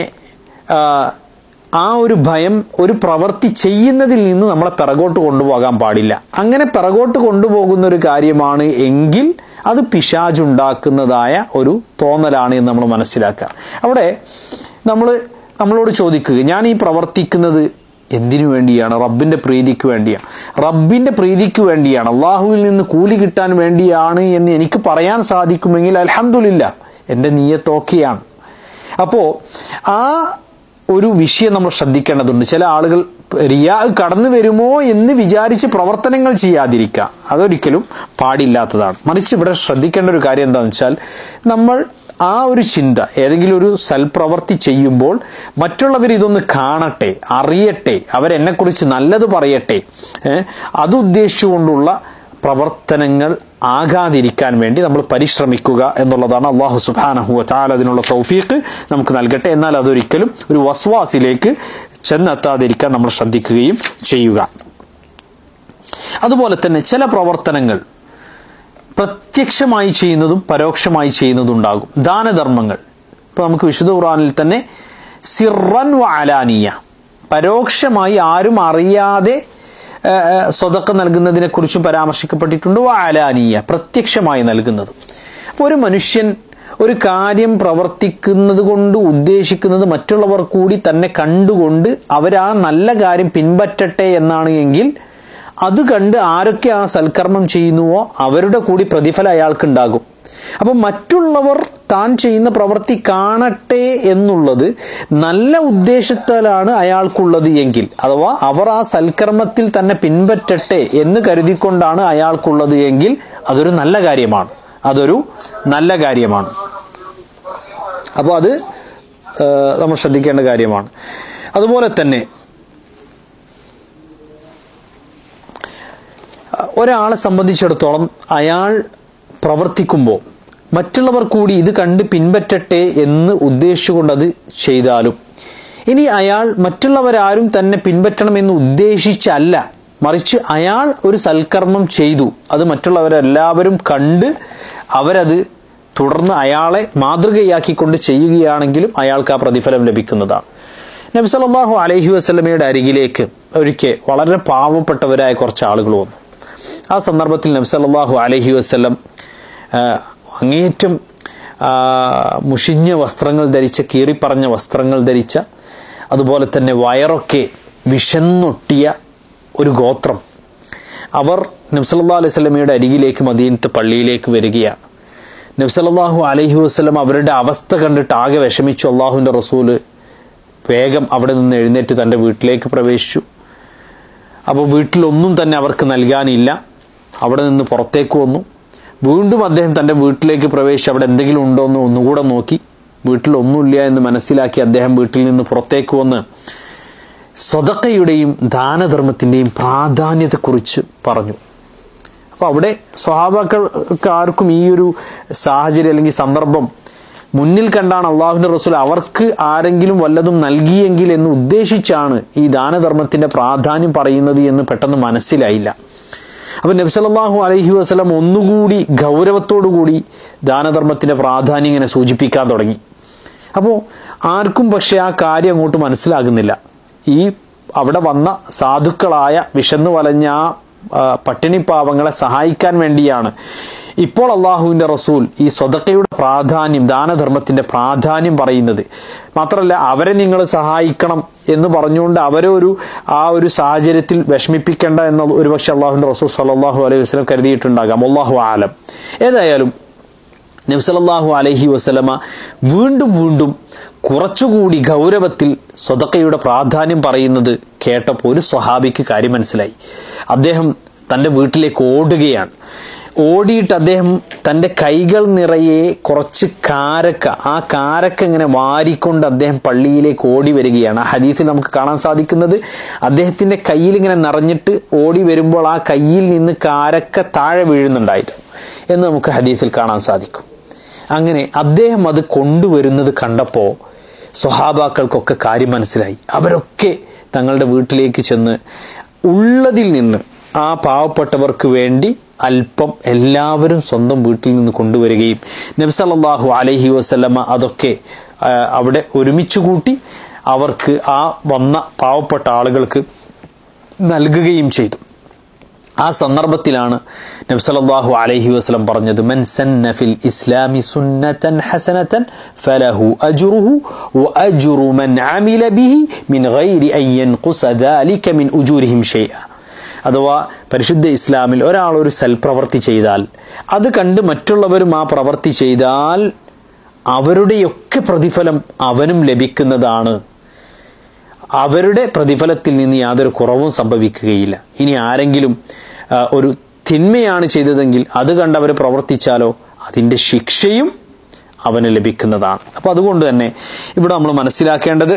ആ ഒരു ഭയം ഒരു പ്രവൃത്തി ചെയ്യുന്നതിൽ നിന്ന് നമ്മളെ പിറകോട്ട് കൊണ്ടുപോകാൻ പാടില്ല അങ്ങനെ പിറകോട്ട് കൊണ്ടുപോകുന്ന ഒരു കാര്യമാണ് എങ്കിൽ അത് പിശാജുണ്ടാക്കുന്നതായ ഒരു തോന്നലാണ് എന്ന് നമ്മൾ മനസ്സിലാക്കുക അവിടെ നമ്മൾ നമ്മളോട് ചോദിക്കുക ഞാൻ ഈ പ്രവർത്തിക്കുന്നത് എന്തിനു വേണ്ടിയാണ് റബ്ബിന്റെ പ്രീതിക്ക് വേണ്ടിയാണ് റബ്ബിന്റെ പ്രീതിക്ക് വേണ്ടിയാണ് അള്ളാഹുവിൽ നിന്ന് കൂലി കിട്ടാൻ വേണ്ടിയാണ് എന്ന് എനിക്ക് പറയാൻ സാധിക്കുമെങ്കിൽ അലഹമില്ല എൻ്റെ നീയത്തോക്കെയാണ് അപ്പോൾ ആ ഒരു വിഷയം നമ്മൾ ശ്രദ്ധിക്കേണ്ടതുണ്ട് ചില ആളുകൾ റിയാ കടന്നു വരുമോ എന്ന് വിചാരിച്ച് പ്രവർത്തനങ്ങൾ ചെയ്യാതിരിക്കുക അതൊരിക്കലും പാടില്ലാത്തതാണ് മറിച്ച് ഇവിടെ ശ്രദ്ധിക്കേണ്ട ഒരു കാര്യം എന്താണെന്ന് വെച്ചാൽ നമ്മൾ ആ ഒരു ചിന്ത ഏതെങ്കിലും ഒരു സൽപ്രവർത്തി ചെയ്യുമ്പോൾ മറ്റുള്ളവർ ഇതൊന്ന് കാണട്ടെ അറിയട്ടെ അവരെന്നെക്കുറിച്ച് നല്ലത് പറയട്ടെ അത് ഉദ്ദേശിച്ചുകൊണ്ടുള്ള പ്രവർത്തനങ്ങൾ ആകാതിരിക്കാൻ വേണ്ടി നമ്മൾ പരിശ്രമിക്കുക എന്നുള്ളതാണ് അള്ളാഹു സുബാനഹു ചാൽ അതിനുള്ള തൗഫീഖ് നമുക്ക് നൽകട്ടെ എന്നാൽ അതൊരിക്കലും ഒരു വസ്വാസിലേക്ക് ചെന്നെത്താതിരിക്കാൻ നമ്മൾ ശ്രദ്ധിക്കുകയും ചെയ്യുക അതുപോലെ തന്നെ ചില പ്രവർത്തനങ്ങൾ പ്രത്യക്ഷമായി ചെയ്യുന്നതും പരോക്ഷമായി ചെയ്യുന്നതും ഉണ്ടാകും ദാനധർമ്മങ്ങൾ ഇപ്പൊ നമുക്ക് വിശുദ്ധ ഖുറാനിൽ തന്നെ സിറൻ വ അലാനിയ പരോക്ഷമായി ആരും അറിയാതെ സ്വതക്ക നൽകുന്നതിനെ കുറിച്ചും പരാമർശിക്കപ്പെട്ടിട്ടുണ്ട് വ അലാനിയ പ്രത്യക്ഷമായി നൽകുന്നത് അപ്പോൾ ഒരു മനുഷ്യൻ ഒരു കാര്യം പ്രവർത്തിക്കുന്നത് കൊണ്ട് ഉദ്ദേശിക്കുന്നത് മറ്റുള്ളവർ കൂടി തന്നെ കണ്ടുകൊണ്ട് അവർ ആ നല്ല കാര്യം പിൻപറ്റട്ടെ എന്നാണ് എങ്കിൽ അത് കണ്ട് ആരൊക്കെ ആ സൽക്കർമ്മം ചെയ്യുന്നുവോ അവരുടെ കൂടി പ്രതിഫലം അയാൾക്കുണ്ടാകും അപ്പം മറ്റുള്ളവർ താൻ ചെയ്യുന്ന പ്രവൃത്തി കാണട്ടെ എന്നുള്ളത് നല്ല ഉദ്ദേശത്താലാണ് അയാൾക്കുള്ളത് എങ്കിൽ അഥവാ അവർ ആ സൽക്കർമ്മത്തിൽ തന്നെ പിൻപറ്റട്ടെ എന്ന് കരുതിക്കൊണ്ടാണ് അയാൾക്കുള്ളത് എങ്കിൽ അതൊരു നല്ല കാര്യമാണ് അതൊരു നല്ല കാര്യമാണ് അപ്പോൾ അത് നമ്മൾ ശ്രദ്ധിക്കേണ്ട കാര്യമാണ് അതുപോലെ തന്നെ ഒരാളെ സംബന്ധിച്ചിടത്തോളം അയാൾ പ്രവർത്തിക്കുമ്പോൾ മറ്റുള്ളവർ കൂടി ഇത് കണ്ട് പിൻപറ്റട്ടെ എന്ന് ഉദ്ദേശിച്ചുകൊണ്ട് അത് ചെയ്താലും ഇനി അയാൾ മറ്റുള്ളവരാരും തന്നെ പിൻപറ്റണമെന്ന് ഉദ്ദേശിച്ചല്ല മറിച്ച് അയാൾ ഒരു സൽക്കർമ്മം ചെയ്തു അത് മറ്റുള്ളവരെല്ലാവരും കണ്ട് അവരത് തുടർന്ന് അയാളെ മാതൃകയാക്കിക്കൊണ്ട് ചെയ്യുകയാണെങ്കിലും അയാൾക്ക് ആ പ്രതിഫലം ലഭിക്കുന്നതാണ് നബി സല്ലല്ലാഹു അലൈഹി വസല്ലമയുടെ അരികിലേക്ക് ഒരിക്കൽ വളരെ പാവപ്പെട്ടവരായ കുറച്ച് ആളുകൾ വന്നു ആ സന്ദർഭത്തിൽ നബി സല്ലല്ലാഹു അലൈഹി വസല്ലം അങ്ങേയറ്റം മുഷിഞ്ഞ വസ്ത്രങ്ങൾ ധരിച്ച കീറിപ്പറഞ്ഞ വസ്ത്രങ്ങൾ ധരിച്ച അതുപോലെ തന്നെ വയറൊക്കെ വിഷന്നൊട്ടിയ ഒരു ഗോത്രം അവർ നബ്സല്ലാ അലൈഹി സ്വലമയുടെ അരികിലേക്ക് മദീനത്ത് പള്ളിയിലേക്ക് വരികയാണ് നബ്സല്ലാഹു അലൈഹി വസ്ലം അവരുടെ അവസ്ഥ കണ്ടിട്ട് ആകെ വിഷമിച്ചു അള്ളാഹുവിൻ്റെ റസൂല് വേഗം അവിടെ നിന്ന് എഴുന്നേറ്റ് തൻ്റെ വീട്ടിലേക്ക് പ്രവേശിച്ചു അപ്പോൾ വീട്ടിലൊന്നും തന്നെ അവർക്ക് നൽകാനില്ല അവിടെ നിന്ന് പുറത്തേക്ക് വന്നു വീണ്ടും അദ്ദേഹം തൻ്റെ വീട്ടിലേക്ക് പ്രവേശിച്ച് അവിടെ എന്തെങ്കിലും ഉണ്ടോ എന്ന് ഒന്നുകൂടെ നോക്കി വീട്ടിലൊന്നുമില്ല എന്ന് മനസ്സിലാക്കി അദ്ദേഹം വീട്ടിൽ നിന്ന് പുറത്തേക്ക് വന്ന് സ്വതക്കയുടെയും ദാനധർമ്മത്തിൻ്റെയും പ്രാധാന്യത്തെക്കുറിച്ച് പറഞ്ഞു അപ്പോൾ അവിടെ സ്വഭാവക്കൾക്ക് ആർക്കും ഈ ഒരു സാഹചര്യം അല്ലെങ്കിൽ സന്ദർഭം മുന്നിൽ കണ്ടാണ് അള്ളാഹുവിൻ്റെ റസൂൽ അവർക്ക് ആരെങ്കിലും വല്ലതും നൽകിയെങ്കിൽ എന്ന് ഉദ്ദേശിച്ചാണ് ഈ ദാനധർമ്മത്തിൻ്റെ പ്രാധാന്യം പറയുന്നത് എന്ന് പെട്ടെന്ന് മനസ്സിലായില്ല അപ്പം നബ്സല്ലാഹു അലൈഹി വസ്ലം ഒന്നുകൂടി ഗൗരവത്തോടു കൂടി ദാനധർമ്മത്തിൻ്റെ പ്രാധാന്യം ഇങ്ങനെ സൂചിപ്പിക്കാൻ തുടങ്ങി അപ്പോൾ ആർക്കും പക്ഷെ ആ കാര്യം അങ്ങോട്ട് മനസ്സിലാകുന്നില്ല ഈ അവിടെ വന്ന സാധുക്കളായ വിശന്നു വലഞ്ഞ ആ പട്ടിണിപ്പാവങ്ങളെ സഹായിക്കാൻ വേണ്ടിയാണ് ഇപ്പോൾ അള്ളാഹുവിൻ്റെ റസൂൽ ഈ സ്വതക്കയുടെ പ്രാധാന്യം ദാനധർമ്മത്തിൻ്റെ പ്രാധാന്യം പറയുന്നത് മാത്രമല്ല അവരെ നിങ്ങൾ സഹായിക്കണം എന്ന് പറഞ്ഞുകൊണ്ട് അവരെ ഒരു ആ ഒരു സാഹചര്യത്തിൽ വിഷമിപ്പിക്കേണ്ട എന്ന് ഒരുപക്ഷെ അള്ളാഹുവിൻ്റെ റസൂൽ സല്ലാഹു അലൈഹി വസ്ലം കരുതിയിട്ടുണ്ടാകാം അള്ളാഹു ആലം ഏതായാലും നബ്സലല്ലാഹു അലൈഹി വസ്ലമ വീണ്ടും വീണ്ടും കുറച്ചുകൂടി ഗൗരവത്തിൽ സ്വതക്കയുടെ പ്രാധാന്യം പറയുന്നത് കേട്ടപ്പോൾ ഒരു സ്വഹാബിക്ക് കാര്യം മനസ്സിലായി അദ്ദേഹം തൻ്റെ വീട്ടിലേക്ക് ഓടുകയാണ് ഓടിയിട്ട് അദ്ദേഹം തൻ്റെ കൈകൾ നിറയെ കുറച്ച് കാരക്ക ആ കാരക്ക ഇങ്ങനെ വാരിക്കൊണ്ട് അദ്ദേഹം പള്ളിയിലേക്ക് ഓടി വരികയാണ് ആ ഹദീസിൽ നമുക്ക് കാണാൻ സാധിക്കുന്നത് അദ്ദേഹത്തിൻ്റെ കയ്യിൽ ഇങ്ങനെ നിറഞ്ഞിട്ട് ഓടി വരുമ്പോൾ ആ കയ്യിൽ നിന്ന് കാരക്ക താഴെ വീഴുന്നുണ്ടായിരുന്നു എന്ന് നമുക്ക് ഹദീസിൽ കാണാൻ സാധിക്കും അങ്ങനെ അദ്ദേഹം അത് കൊണ്ടുവരുന്നത് കണ്ടപ്പോൾ സ്വഹാബാക്കൾക്കൊക്കെ കാര്യം മനസ്സിലായി അവരൊക്കെ തങ്ങളുടെ വീട്ടിലേക്ക് ചെന്ന് ഉള്ളതിൽ നിന്ന് ആ പാവപ്പെട്ടവർക്ക് വേണ്ടി അല്പം എല്ലാവരും സ്വന്തം വീട്ടിൽ നിന്ന് കൊണ്ടുവരികയും നബ്സല്ലാഹു അലഹി വസ്ലമ അതൊക്കെ അവിടെ ഒരുമിച്ച് കൂട്ടി അവർക്ക് ആ വന്ന പാവപ്പെട്ട ആളുകൾക്ക് നൽകുകയും ചെയ്തു ആ സന്ദർഭത്തിലാണ് നബ്സലല്ലാഹു അലൈഹി വസ്ലം പറഞ്ഞത് മൻ സന്ന ഫിൽ ഇസ്ലാമി സുന്നതൻ ഹസനതൻ ഫലഹു അജ്റുഹു വഅജ്റു മൻ അമില ബിഹി മിൻ ഗൈരി അൻ യൻഖുസ ദാലിക മിൻ ഉജൂരിഹിം ഷൈഅ അഥവാ പരിശുദ്ധ ഇസ്ലാമിൽ ഒരാൾ ഒരു സൽപ്രവൃത്തി ചെയ്താൽ അത് കണ്ട് മറ്റുള്ളവരും ആ പ്രവൃത്തി ചെയ്താൽ അവരുടെയൊക്കെ പ്രതിഫലം അവനും ലഭിക്കുന്നതാണ് അവരുടെ പ്രതിഫലത്തിൽ നിന്ന് യാതൊരു കുറവും സംഭവിക്കുകയില്ല ഇനി ആരെങ്കിലും ഒരു തിന്മയാണ് ചെയ്തതെങ്കിൽ അത് കണ്ട് അവർ പ്രവർത്തിച്ചാലോ അതിൻ്റെ ശിക്ഷയും അവന് ലഭിക്കുന്നതാണ് അപ്പോൾ അതുകൊണ്ട് തന്നെ ഇവിടെ നമ്മൾ മനസ്സിലാക്കേണ്ടത്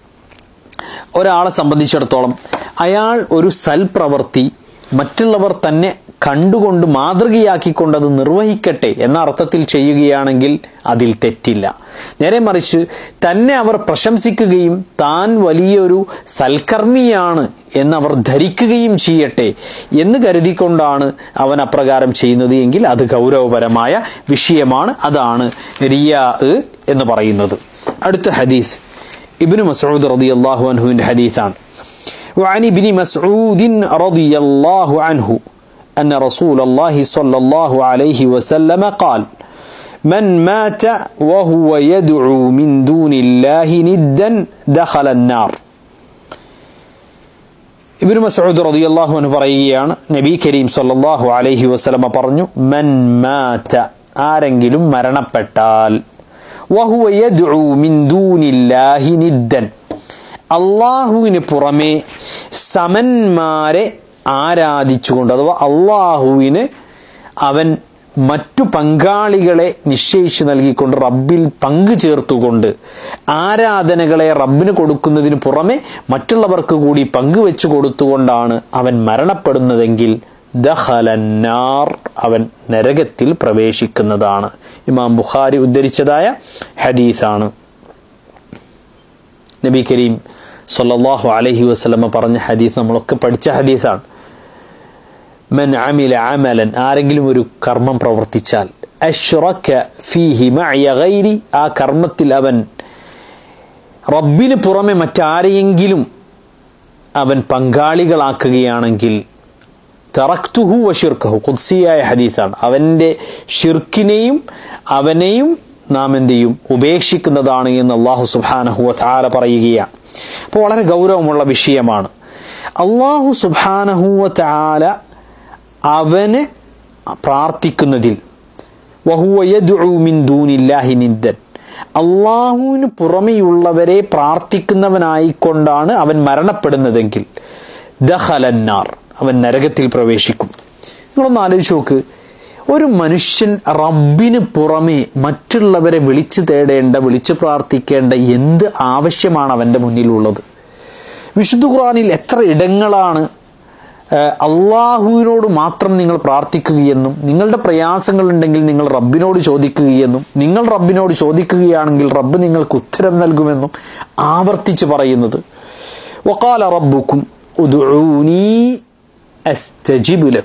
ഒരാളെ സംബന്ധിച്ചിടത്തോളം അയാൾ ഒരു സൽപ്രവൃത്തി മറ്റുള്ളവർ തന്നെ കണ്ടുകൊണ്ട് മാതൃകയാക്കിക്കൊണ്ട് അത് നിർവഹിക്കട്ടെ എന്ന അർത്ഥത്തിൽ ചെയ്യുകയാണെങ്കിൽ അതിൽ തെറ്റില്ല നേരെ മറിച്ച് തന്നെ അവർ പ്രശംസിക്കുകയും താൻ വലിയൊരു സൽക്കർമ്മിയാണ് എന്നവർ ധരിക്കുകയും ചെയ്യട്ടെ എന്ന് കരുതിക്കൊണ്ടാണ് അവൻ അപ്രകാരം ചെയ്യുന്നത് എങ്കിൽ അത് ഗൗരവപരമായ വിഷയമാണ് അതാണ് റിയാ എന്ന് പറയുന്നത് അടുത്ത ഹദീസ് ഇബിന് മസൂദ് റതി അള്ളാഹു അൻഹുവിൻ്റെ ഹദീസാണ് وعن ابن مسعود رضي الله عنه أن رسول الله صلى الله عليه وسلم قال من مات وهو يدعو من دون الله ندا دخل النار ഇബിന് മസൂദ് റളിയല്ലാഹു അൻഹു പറയുകയാണ് നബി കരീം സല്ലല്ലാഹു അലൈഹി വസല്ലമ പറഞ്ഞു മൻ മാത ആരെങ്കിലും മരണപ്പെട്ടാൽ വഹുവ യദ്ഉ മിൻ ദൂനില്ലാഹി നിദ്ദൻ അള്ളാഹുവിന് പുറമെ സമന്മാരെ ആരാധിച്ചുകൊണ്ട് അഥവാ അള്ളാഹുവിന് അവൻ മറ്റു പങ്കാളികളെ നിശ്ചയിച്ചു നൽകിക്കൊണ്ട് റബ്ബിൽ പങ്കു ചേർത്തുകൊണ്ട് ആരാധനകളെ റബ്ബിന് കൊടുക്കുന്നതിന് പുറമെ മറ്റുള്ളവർക്ക് കൂടി പങ്കുവെച്ചു കൊടുത്തുകൊണ്ടാണ് അവൻ മരണപ്പെടുന്നതെങ്കിൽ ദഹലന്നാർ അവൻ നരകത്തിൽ പ്രവേശിക്കുന്നതാണ് ഇമാം ബുഖാരി ഉദ്ധരിച്ചതായ ഹദീസാണ് നബി കരീം സല്ലല്ലാഹു അലൈഹി വസല്ലമ പറഞ്ഞ ഹദീസ് നമ്മളൊക്കെ പഠിച്ച ഹദീസാണ് മൻ അമില അമലൻ ആരെങ്കിലും ഒരു കർമ്മം പ്രവർത്തിച്ചാൽ അഷ്റക്ക ഫീഹി മഅയ ഗൈരി ആ കർമ്മത്തിൽ അവൻ റബ്ബിന് പുറമെ മറ്റാരെയെങ്കിലും അവൻ പങ്കാളികളാക്കുകയാണെങ്കിൽ തറക്തുഹു വഷിർക്കഹു കുദ്സിയായ ഹദീസാണ് അവൻ്റെ ഷിർക്കിനെയും അവനെയും നാം എന്ത് ചെയ്യും ഉപേക്ഷിക്കുന്നതാണ് എന്ന് അള്ളാഹു സുബാനഹുവ താല പറയുകയാണ് അപ്പോൾ വളരെ ഗൗരവമുള്ള വിഷയമാണ് അള്ളാഹു സുബാനഹുവ താല അവന് പ്രാർത്ഥിക്കുന്നതിൽ വഹുവയദുമിൻ ദൂനില്ലാഹി നിന്ദൻ അള്ളാഹുവിന് പുറമെയുള്ളവരെ പ്രാർത്ഥിക്കുന്നവനായിക്കൊണ്ടാണ് അവൻ മരണപ്പെടുന്നതെങ്കിൽ ദഹലന്നാർ അവൻ നരകത്തിൽ പ്രവേശിക്കും നിങ്ങളൊന്ന് ആലോചിച്ച് നോക്ക് ഒരു മനുഷ്യൻ റബ്ബിന് പുറമെ മറ്റുള്ളവരെ വിളിച്ചു തേടേണ്ട വിളിച്ചു പ്രാർത്ഥിക്കേണ്ട എന്ത് ആവശ്യമാണ് അവൻ്റെ മുന്നിലുള്ളത് വിശുദ്ധ ഖുറാനിൽ എത്ര ഇടങ്ങളാണ് അള്ളാഹുവിനോട് മാത്രം നിങ്ങൾ പ്രാർത്ഥിക്കുകയെന്നും നിങ്ങളുടെ പ്രയാസങ്ങളുണ്ടെങ്കിൽ നിങ്ങൾ റബ്ബിനോട് ചോദിക്കുകയെന്നും നിങ്ങൾ റബ്ബിനോട് ചോദിക്കുകയാണെങ്കിൽ റബ്ബ് നിങ്ങൾക്ക് ഉത്തരം നൽകുമെന്നും ആവർത്തിച്ച് പറയുന്നത് വക്കാല റബ്ബുക്കും ഉദുഊനി അസ്തജിബുലക്കും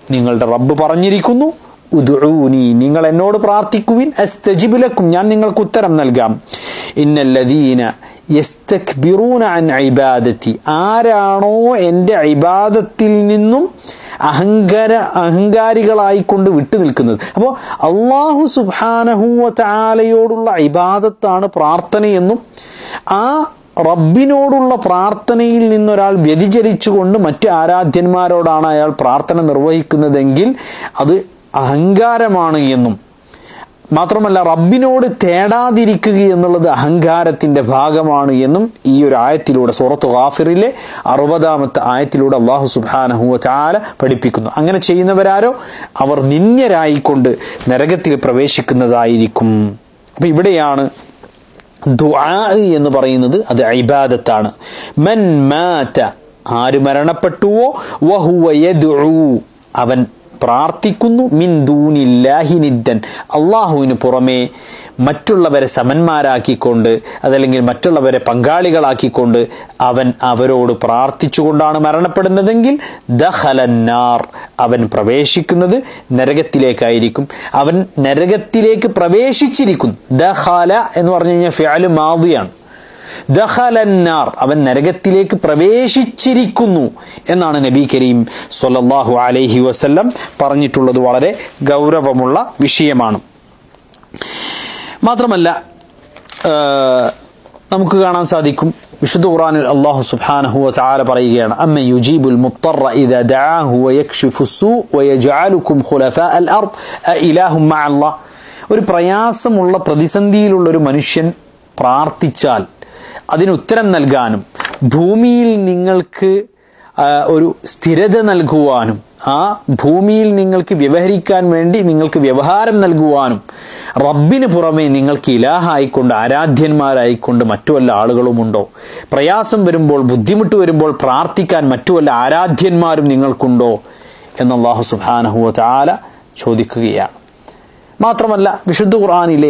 നിങ്ങളുടെ റബ്ബ് പറഞ്ഞിരിക്കുന്നു ഉദ്ഊനി നിങ്ങൾ എന്നോട് പ്രാർത്ഥിക്കുവിൻ അസ്തജിബുലക്കും ഞാൻ നിങ്ങൾക്ക് ഉത്തരം നൽകാം ഇന്നല്ലദീന യസ്തക്ബിറൂന അൻ ഇബാദത്തി ആരാണോ എൻ്റെ ഇബാദത്തിൽ നിന്നും അഹങ്കാര അഹങ്കാരികളായിക്കൊണ്ട് വിട്ടു നിൽക്കുന്നത് അപ്പോൾ അള്ളാഹു സുബാനഹുവ ചാലയോടുള്ള ഇബാദത്താണ് പ്രാർത്ഥനയെന്നും ആ റബ്ബിനോടുള്ള പ്രാർത്ഥനയിൽ നിന്നൊരാൾ വ്യതിചരിച്ചുകൊണ്ട് മറ്റു ആരാധ്യന്മാരോടാണ് അയാൾ പ്രാർത്ഥന നിർവഹിക്കുന്നതെങ്കിൽ അത് അഹങ്കാരമാണ് എന്നും മാത്രമല്ല റബ്ബിനോട് തേടാതിരിക്കുക എന്നുള്ളത് അഹങ്കാരത്തിന്റെ ഭാഗമാണ് എന്നും ഈ ഒരു ആയത്തിലൂടെ സൂറത്ത് ഗാഫിറിലെ അറുപതാമത്തെ ആയത്തിലൂടെ അള്ളാഹു സുബാനഹുവ ചാല പഠിപ്പിക്കുന്നു അങ്ങനെ ചെയ്യുന്നവരാരോ അവർ നിന്യരായിക്കൊണ്ട് നരകത്തിൽ പ്രവേശിക്കുന്നതായിരിക്കും അപ്പൊ ഇവിടെയാണ് ദുആ എന്ന് പറയുന്നത് അത് ഇബാദത്താണ് മൻ മാത ആര് മരണപ്പെട്ടുവോ വഹുവ യദ്ഉ അവൻ പ്രാർത്ഥിക്കുന്നു മിൻ ദൂനില്ലാഹി നിദ്ദൻ അള്ളാഹുവിന് പുറമേ മറ്റുള്ളവരെ സമന്മാരാക്കിക്കൊണ്ട് അതല്ലെങ്കിൽ മറ്റുള്ളവരെ പങ്കാളികളാക്കിക്കൊണ്ട് അവൻ അവരോട് പ്രാർത്ഥിച്ചുകൊണ്ടാണ് മരണപ്പെടുന്നതെങ്കിൽ ദഹലന്നാർ അവൻ പ്രവേശിക്കുന്നത് നരകത്തിലേക്കായിരിക്കും അവൻ നരകത്തിലേക്ക് പ്രവേശിച്ചിരിക്കുന്നു ദഹല എന്ന് പറഞ്ഞു കഴിഞ്ഞാൽ ഫിയാല് മാതിയാണ് ദഹലന്നാർ അവൻ നരകത്തിലേക്ക് പ്രവേശിച്ചിരിക്കുന്നു എന്നാണ് നബി കരീം സൊല്ലാഹു അലൈഹി വസല്ലം പറഞ്ഞിട്ടുള്ളത് വളരെ ഗൗരവമുള്ള വിഷയമാണ് മാത്രമല്ല നമുക്ക് കാണാൻ സാധിക്കും വിശുദ്ധ ഖുറാനിൽ അള്ളാഹു സുബ്ഹാനഹു വതആല പറയുകയാണ് അമ്മ യുജീബുൽ മുത്തറ ഇദാ ദഅാഹു വയക്ഷിഫു സൂ വയജഅലുകും ഖുലഫാ അൽ അർദ് അഇലാഹും മഅല്ലാഹ് ഒരു പ്രയാസമുള്ള പ്രതിസന്ധിയിലുള്ള ഒരു മനുഷ്യൻ പ്രാർത്ഥിച്ചാൽ അതിന് ഉത്തരം നൽകാനും ഭൂമിയിൽ നിങ്ങൾക്ക് ഒരു സ്ഥിരത നൽകുവാനും ആ ഭൂമിയിൽ നിങ്ങൾക്ക് വ്യവഹരിക്കാൻ വേണ്ടി നിങ്ങൾക്ക് വ്യവഹാരം നൽകുവാനും റബ്ബിന് പുറമെ നിങ്ങൾക്ക് ഇലാഹായിക്കൊണ്ട് ആരാധ്യന്മാരായിക്കൊണ്ട് മറ്റു വല്ല ആളുകളുമുണ്ടോ പ്രയാസം വരുമ്പോൾ ബുദ്ധിമുട്ട് വരുമ്പോൾ പ്രാർത്ഥിക്കാൻ മറ്റു വല്ല ആരാധ്യന്മാരും നിങ്ങൾക്കുണ്ടോ എന്ന് അള്ളാഹു സുബാനഹുവ ചാല ചോദിക്കുകയാണ് മാത്രമല്ല വിശുദ്ധ ഖുർആാനിലെ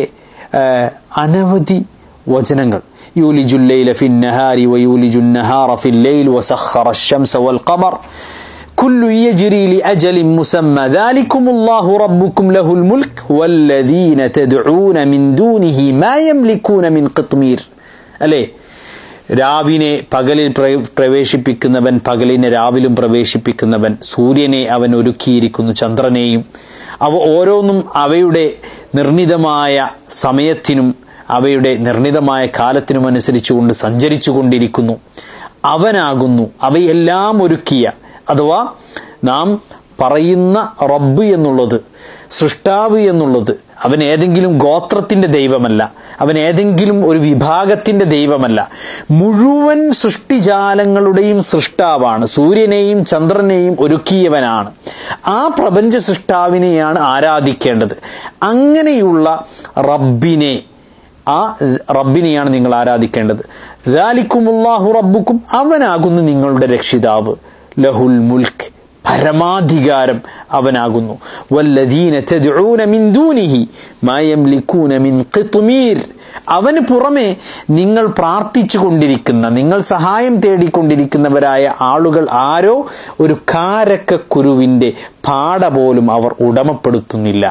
അനവധി വചനങ്ങൾ يولج الليل في النهار ويولج النهار في الليل وسخر الشمس والقمر كل يجري لأجل مسمى ذلكم الله ربكم له الملك والذين تدعون من دونه ما يملكون من قطمير അല്ലേ രാവിനെ പകലിൽ പ്രവേശിപ്പിക്കുന്നവൻ പകലിനെ രാവിലും പ്രവേശിപ്പിക്കുന്നവൻ സൂര്യനെ അവൻ ഒരുക്കിയിരിക്കുന്നു ചന്ദ്രനെയും അവ ഓരോന്നും അവയുടെ നിർണിതമായ സമയത്തിനും അവയുടെ നിർണിതമായ കാലത്തിനുമനുസരിച്ചുകൊണ്ട് സഞ്ചരിച്ചു കൊണ്ടിരിക്കുന്നു അവനാകുന്നു അവയെല്ലാം ഒരുക്കിയ അഥവാ നാം പറയുന്ന റബ്ബ് എന്നുള്ളത് സൃഷ്ടാവ് എന്നുള്ളത് അവൻ ഏതെങ്കിലും ഗോത്രത്തിന്റെ ദൈവമല്ല അവൻ ഏതെങ്കിലും ഒരു വിഭാഗത്തിന്റെ ദൈവമല്ല മുഴുവൻ സൃഷ്ടിജാലങ്ങളുടെയും സൃഷ്ടാവാണ് സൂര്യനെയും ചന്ദ്രനെയും ഒരുക്കിയവനാണ് ആ പ്രപഞ്ച സൃഷ്ടാവിനെയാണ് ആരാധിക്കേണ്ടത് അങ്ങനെയുള്ള റബ്ബിനെ ആ റബ്ബിനെയാണ് നിങ്ങൾ ആരാധിക്കേണ്ടത് ദാലിക്കുമുല്ലാഹു റബ്ബുക്കും അവനാകുന്നു നിങ്ങളുടെ രക്ഷിതാവ് ലഹുൽ മുൽക്ക് പരമാധികാരം അവനാകുന്നു വല്ലദീന തദ്ഊന മിൻ ദൂനിഹി മാ യംലികൂന മിൻ ഖിത്മീർ അവന് പുറമെ നിങ്ങൾ പ്രാർത്ഥിച്ചു കൊണ്ടിരിക്കുന്ന നിങ്ങൾ സഹായം തേടിക്കൊണ്ടിരിക്കുന്നവരായ ആളുകൾ ആരോ ഒരു കാരക്ക കുരുവിന്റെ പാട പോലും അവർ ഉടമപ്പെടുത്തുന്നില്ല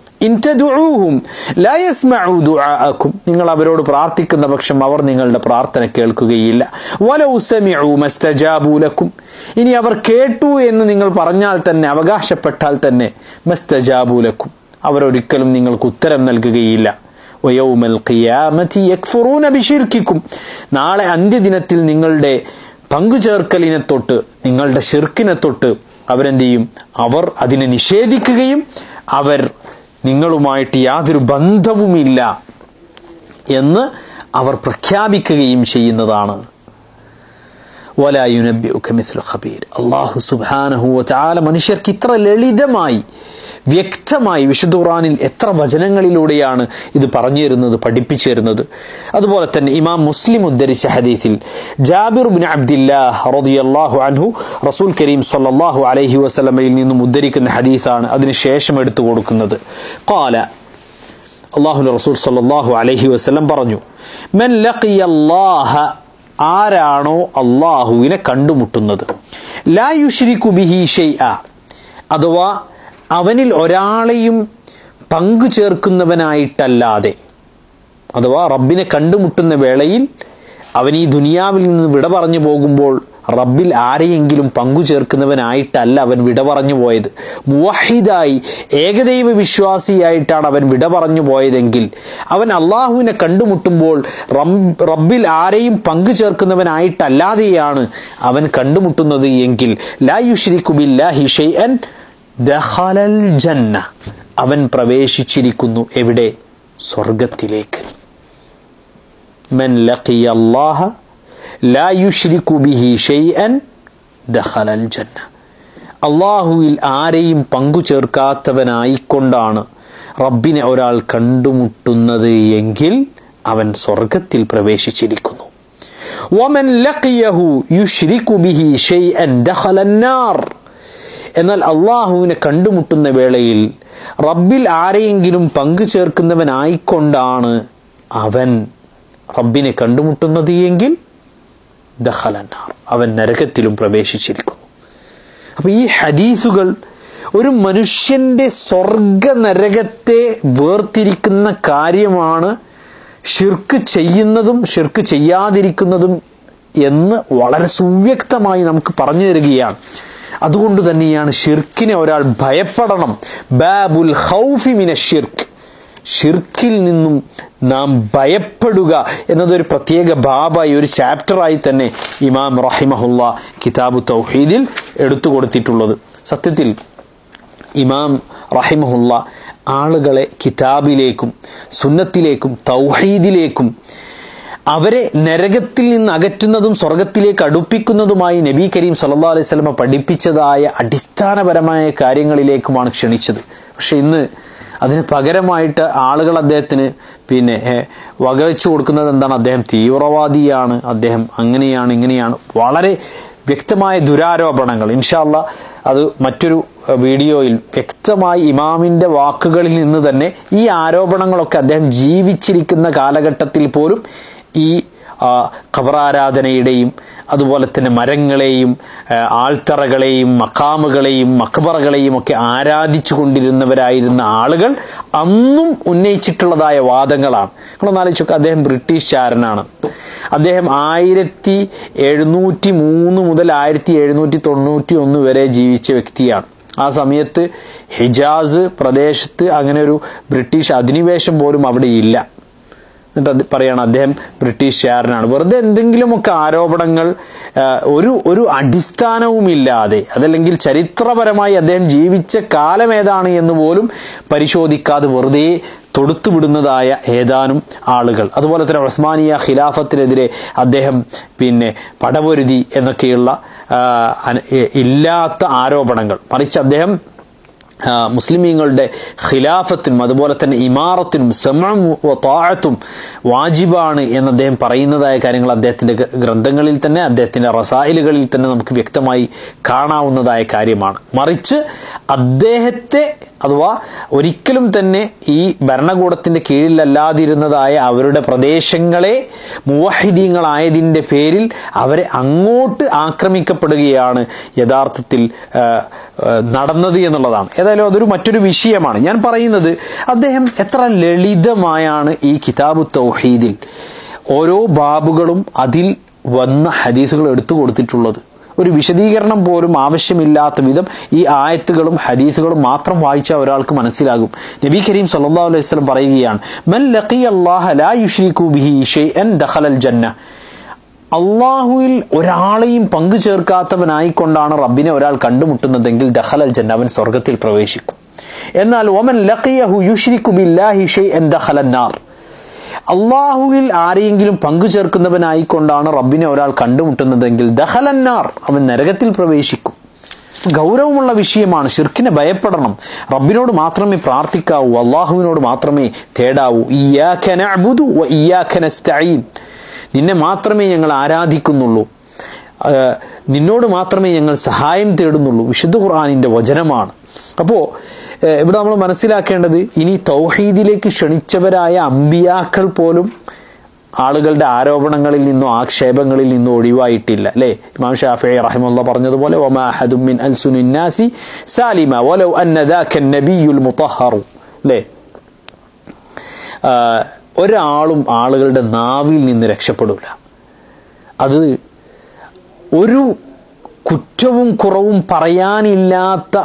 നിങ്ങൾ അവരോട് പ്രാർത്ഥിക്കുന്ന പക്ഷം അവർ നിങ്ങളുടെ പ്രാർത്ഥന കേൾക്കുകയില്ല മസ്തജാബൂലക്കും ഇനി അവർ കേട്ടു എന്ന് നിങ്ങൾ പറഞ്ഞാൽ തന്നെ അവകാശപ്പെട്ടാൽ തന്നെ മസ്തജാബൂലക്കും അവരൊരിക്കലും നിങ്ങൾക്ക് ഉത്തരം നൽകുകയില്ല ബിഷിർക്കിക്കും നാളെ അന്ത്യദിനത്തിൽ നിങ്ങളുടെ പങ്കുചേർക്കലിനെ തൊട്ട് നിങ്ങളുടെ ഷിർക്കിനെ തൊട്ട് അവരെന്ത് ചെയ്യും അവർ അതിനെ നിഷേധിക്കുകയും അവർ നിങ്ങളുമായിട്ട് യാതൊരു ബന്ധവുമില്ല എന്ന് അവർ പ്രഖ്യാപിക്കുകയും ചെയ്യുന്നതാണ് ഖബീർ അള്ളാഹു സുബാനഹു ചാല മനുഷ്യർക്ക് ഇത്ര ലളിതമായി വ്യക്തമായി വിശുദ്ധ ഖുറാനിൽ എത്ര വചനങ്ങളിലൂടെയാണ് ഇത് പറഞ്ഞു തരുന്നത് പഠിപ്പിച്ചു തരുന്നത് അതുപോലെ തന്നെ ഇമാം മുസ്ലിം ഉദ്ധരിച്ച ഹദീസിൽ ജാബിർ ബിൻ അബ്ദില്ലാഹ് റളിയല്ലാഹു അൻഹു റസൂൽ കരീം സല്ലല്ലാഹു അലൈഹി വസല്ലമയിൽ നിന്നും ഉദ്ധരിക്കുന്ന ഹദീസാണ് അതിനുശേഷം എടുത്തു കൊടുക്കുന്നത് ഖാല അള്ളാഹു റസൂൽ സല്ലല്ലാഹു അലൈഹി വസല്ലം പറഞ്ഞു മൻ ലഖിയല്ലാഹ ആരാണോ അള്ളാഹുവിനെ കണ്ടുമുട്ടുന്നത് ലാ യുഷ്രിക്കു ബിഹി ഷൈഅ അഥവാ അവനിൽ ഒരാളെയും പങ്കു ചേർക്കുന്നവനായിട്ടല്ലാതെ അഥവാ റബ്ബിനെ കണ്ടുമുട്ടുന്ന വേളയിൽ അവൻ ഈ ദുനിയാവിൽ നിന്ന് വിട പറഞ്ഞു പോകുമ്പോൾ റബ്ബിൽ ആരെയെങ്കിലും പങ്കു ചേർക്കുന്നവനായിട്ടല്ല അവൻ വിട പറഞ്ഞു പോയത് മുവഹിദായി ഏകദൈവ വിശ്വാസിയായിട്ടാണ് അവൻ വിട പറഞ്ഞു പോയതെങ്കിൽ അവൻ അള്ളാഹുവിനെ കണ്ടുമുട്ടുമ്പോൾ റബ്ബിൽ ആരെയും പങ്കു ചേർക്കുന്നവനായിട്ടല്ലാതെയാണ് അവൻ കണ്ടുമുട്ടുന്നത് എങ്കിൽ ലാ യുഷ്രിക്കു ബില്ലാഹി ഷൈഅൻ ദഖലൽ ജന്ന അവൻ പ്രവേശിച്ചിരിക്കുന്നു എവിടെ സ്വർഗത്തിലേക്ക് മൻ ലഖിയ അല്ലാഹ ലാ യുഷ്രിക്കു ബിഹി ഷൈഅൻ ദഖലൽ ജന്ന അള്ളാഹുവിൽ ആരെയും പങ്കു ചേർക്കാത്തവനായിക്കൊണ്ടാണ് റബ്ബിനെ ഒരാൾ കണ്ടുമുട്ടുന്നത് എങ്കിൽ അവൻ സ്വർഗത്തിൽ പ്രവേശിച്ചിരിക്കുന്നു വമൻ ലഖിയഹു യുഷ്രിക്കു ബിഹി ഷൈഅൻ ദഖലൻ നാർ എന്നാൽ അള്ളാഹുവിനെ കണ്ടുമുട്ടുന്ന വേളയിൽ റബ്ബിൽ ആരെയെങ്കിലും പങ്കു ചേർക്കുന്നവനായിക്കൊണ്ടാണ് അവൻ റബ്ബിനെ കണ്ടുമുട്ടുന്നത് എങ്കിൽ ദഹലന്നാർ അവൻ നരകത്തിലും പ്രവേശിച്ചിരിക്കുന്നു അപ്പൊ ഈ ഹദീസുകൾ ഒരു മനുഷ്യന്റെ സ്വർഗ നരകത്തെ വേർതിരിക്കുന്ന കാര്യമാണ് ഷിർക്ക് ചെയ്യുന്നതും ഷിർക്ക് ചെയ്യാതിരിക്കുന്നതും എന്ന് വളരെ സുവ്യക്തമായി നമുക്ക് പറഞ്ഞു തരികയാണ് അതുകൊണ്ട് തന്നെയാണ് ഷിർക്കിനെ ഒരാൾ ഭയപ്പെടണം ബാബുൽ ഹൗഫി മിന ഷിർക്ക് ഷിർക്കിൽ നിന്നും നാം ഭയപ്പെടുക എന്നതൊരു പ്രത്യേക ബാബായി ഒരു ചാപ്റ്ററായി തന്നെ ഇമാം റഹിമഹുല്ല കിതാബു തൗഹീദിൽ എടുത്തു കൊടുത്തിട്ടുള്ളത് സത്യത്തിൽ ഇമാം റഹിമഹുല്ല ആളുകളെ കിതാബിലേക്കും സുന്നത്തിലേക്കും തൗഹീദിലേക്കും അവരെ നരകത്തിൽ നിന്ന് അകറ്റുന്നതും സ്വർഗത്തിലേക്ക് അടുപ്പിക്കുന്നതുമായി നബി കരീം സല്ലാ അലൈഹി സ്വലമ പഠിപ്പിച്ചതായ അടിസ്ഥാനപരമായ കാര്യങ്ങളിലേക്കുമാണ് ക്ഷണിച്ചത് പക്ഷെ ഇന്ന് അതിന് പകരമായിട്ട് ആളുകൾ അദ്ദേഹത്തിന് പിന്നെ വകവെച്ചു കൊടുക്കുന്നത് എന്താണ് അദ്ദേഹം തീവ്രവാദിയാണ് അദ്ദേഹം അങ്ങനെയാണ് ഇങ്ങനെയാണ് വളരെ വ്യക്തമായ ദുരാരോപണങ്ങൾ ഇൻഷാല്ല അത് മറ്റൊരു വീഡിയോയിൽ വ്യക്തമായി ഇമാമിന്റെ വാക്കുകളിൽ നിന്ന് തന്നെ ഈ ആരോപണങ്ങളൊക്കെ അദ്ദേഹം ജീവിച്ചിരിക്കുന്ന കാലഘട്ടത്തിൽ പോലും ഈ ഖബറാരാധനയുടെയും അതുപോലെ തന്നെ മരങ്ങളെയും ആൾത്തറകളെയും മക്കാമുകളെയും മക്ബറകളെയും ഒക്കെ ആരാധിച്ചു കൊണ്ടിരുന്നവരായിരുന്ന ആളുകൾ അന്നും ഉന്നയിച്ചിട്ടുള്ളതായ വാദങ്ങളാണ് നിങ്ങളൊന്നാലോചിച്ചൊക്കെ അദ്ദേഹം ബ്രിട്ടീഷുകാരനാണ് അദ്ദേഹം ആയിരത്തി എഴുന്നൂറ്റി മൂന്ന് മുതൽ ആയിരത്തി എഴുന്നൂറ്റി തൊണ്ണൂറ്റി ഒന്ന് വരെ ജീവിച്ച വ്യക്തിയാണ് ആ സമയത്ത് ഹിജാസ് പ്രദേശത്ത് അങ്ങനെ ഒരു ബ്രിട്ടീഷ് അധിനിവേശം പോലും അവിടെ ഇല്ല എന്നിട്ട് അത് പറയാണ് അദ്ദേഹം ബ്രിട്ടീഷുകാരനാണ് വെറുതെ എന്തെങ്കിലുമൊക്കെ ആരോപണങ്ങൾ ഒരു ഒരു അടിസ്ഥാനവുമില്ലാതെ അതല്ലെങ്കിൽ ചരിത്രപരമായി അദ്ദേഹം ജീവിച്ച കാലം ഏതാണ് എന്ന് പോലും പരിശോധിക്കാതെ വെറുതെ തൊടുത്തു വിടുന്നതായ ഏതാനും ആളുകൾ അതുപോലെ തന്നെ ഉസ്മാനിയ ഖിലാഫത്തിനെതിരെ അദ്ദേഹം പിന്നെ പടപൊരുതി എന്നൊക്കെയുള്ള ഇല്ലാത്ത ആരോപണങ്ങൾ മറിച്ച് അദ്ദേഹം മുസ്ലിമീങ്ങളുടെ ഖിലാഫത്തിനും അതുപോലെ തന്നെ ഇമാറത്തിനും സമം താഴത്തും വാജിബാണ് എന്ന് അദ്ദേഹം പറയുന്നതായ കാര്യങ്ങൾ അദ്ദേഹത്തിന്റെ ഗ്രന്ഥങ്ങളിൽ തന്നെ അദ്ദേഹത്തിന്റെ റസായിലുകളിൽ തന്നെ നമുക്ക് വ്യക്തമായി കാണാവുന്നതായ കാര്യമാണ് മറിച്ച് അദ്ദേഹത്തെ അഥവാ ഒരിക്കലും തന്നെ ഈ ഭരണകൂടത്തിന്റെ കീഴിലല്ലാതിരുന്നതായ അവരുടെ പ്രദേശങ്ങളെ മുവഹിദീങ്ങളായതിൻ്റെ പേരിൽ അവരെ അങ്ങോട്ട് ആക്രമിക്കപ്പെടുകയാണ് യഥാർത്ഥത്തിൽ നടന്നത് എന്നുള്ളതാണ് ഏതായാലും അതൊരു മറ്റൊരു വിഷയമാണ് ഞാൻ പറയുന്നത് അദ്ദേഹം എത്ര ലളിതമായാണ് ഈ കിതാബു തൗഹീദിൽ ഓരോ ബാബുകളും അതിൽ വന്ന ഹദീസുകൾ എടുത്തു കൊടുത്തിട്ടുള്ളത് ഒരു വിശദീകരണം പോലും ആവശ്യമില്ലാത്ത വിധം ഈ ആയത്തുകളും ഹദീസുകളും മാത്രം വായിച്ചാൽ ഒരാൾക്ക് മനസ്സിലാകും നബി കരീം സല്ലല്ലാഹു അലൈഹി വസല്ലം പറയുകയാണ് മൻ ലഖിയ അല്ലാഹ ലാ യുശ്രികു ബിഹി ഷൈഅൻ ദഖലൽ ജന്ന അള്ളാഹുവിൽ ഒരാളെയും പങ്കു ചേർക്കാത്തവനായിക്കൊണ്ടാണ് റബ്ബിനെ ഒരാൾ കണ്ടുമുട്ടുന്നതെങ്കിൽ ദഖലൽ ജന്ന അവൻ സ്വർഗത്തിൽ പ്രവേശിക്കും എന്നാൽ ഒമൻ ലഖിയഹു യുശ്രികു ബില്ലാഹി ഷൈഅൻ ദഖലൻ നാർ അള്ളാഹുവിൽ ആരെയെങ്കിലും പങ്കു ചേർക്കുന്നവനായിക്കൊണ്ടാണ് റബ്ബിനെ ഒരാൾ കണ്ടുമുട്ടുന്നതെങ്കിൽ ദഹലന്നാർ അവൻ നരകത്തിൽ പ്രവേശിക്കും ഗൗരവമുള്ള വിഷയമാണ് ഷിർക്കിനെ ഭയപ്പെടണം റബ്ബിനോട് മാത്രമേ പ്രാർത്ഥിക്കാവൂ അള്ളാഹുവിനോട് മാത്രമേ തേടാവൂ ഇയാഖനഅബുദു വ ഇയാഖനസ്തഈൻ നിന്നെ മാത്രമേ ഞങ്ങൾ ആരാധിക്കുന്നുള്ളൂ നിന്നോട് മാത്രമേ ഞങ്ങൾ സഹായം തേടുന്നുള്ളൂ വിശുദ്ധ ഖുർആാനിന്റെ വചനമാണ് അപ്പോൾ ഇവിടെ നമ്മൾ മനസ്സിലാക്കേണ്ടത് ഇനി തൗഹീദിലേക്ക് ക്ഷണിച്ചവരായ അമ്പിയാക്കൾ പോലും ആളുകളുടെ ആരോപണങ്ങളിൽ നിന്നോ ആക്ഷേപങ്ങളിൽ നിന്നോ ഒഴിവായിട്ടില്ല അല്ലേ ഇമാം ഷാഫി റഹിമുള്ള പറഞ്ഞതുപോലെ ഒമാ അഹദും മിൻ അൽസുനിൻ നാസി സാലിമ വലൗ അന്ന ദാക നബിയുൽ മുതഹറു അല്ലേ ആ, ഒരാളും ആളുകളുടെ നാവിൽ നിന്ന് രക്ഷപ്പെടില്ല അത് ഒരു കുറ്റവും കുറവും പറയാനില്ലാത്ത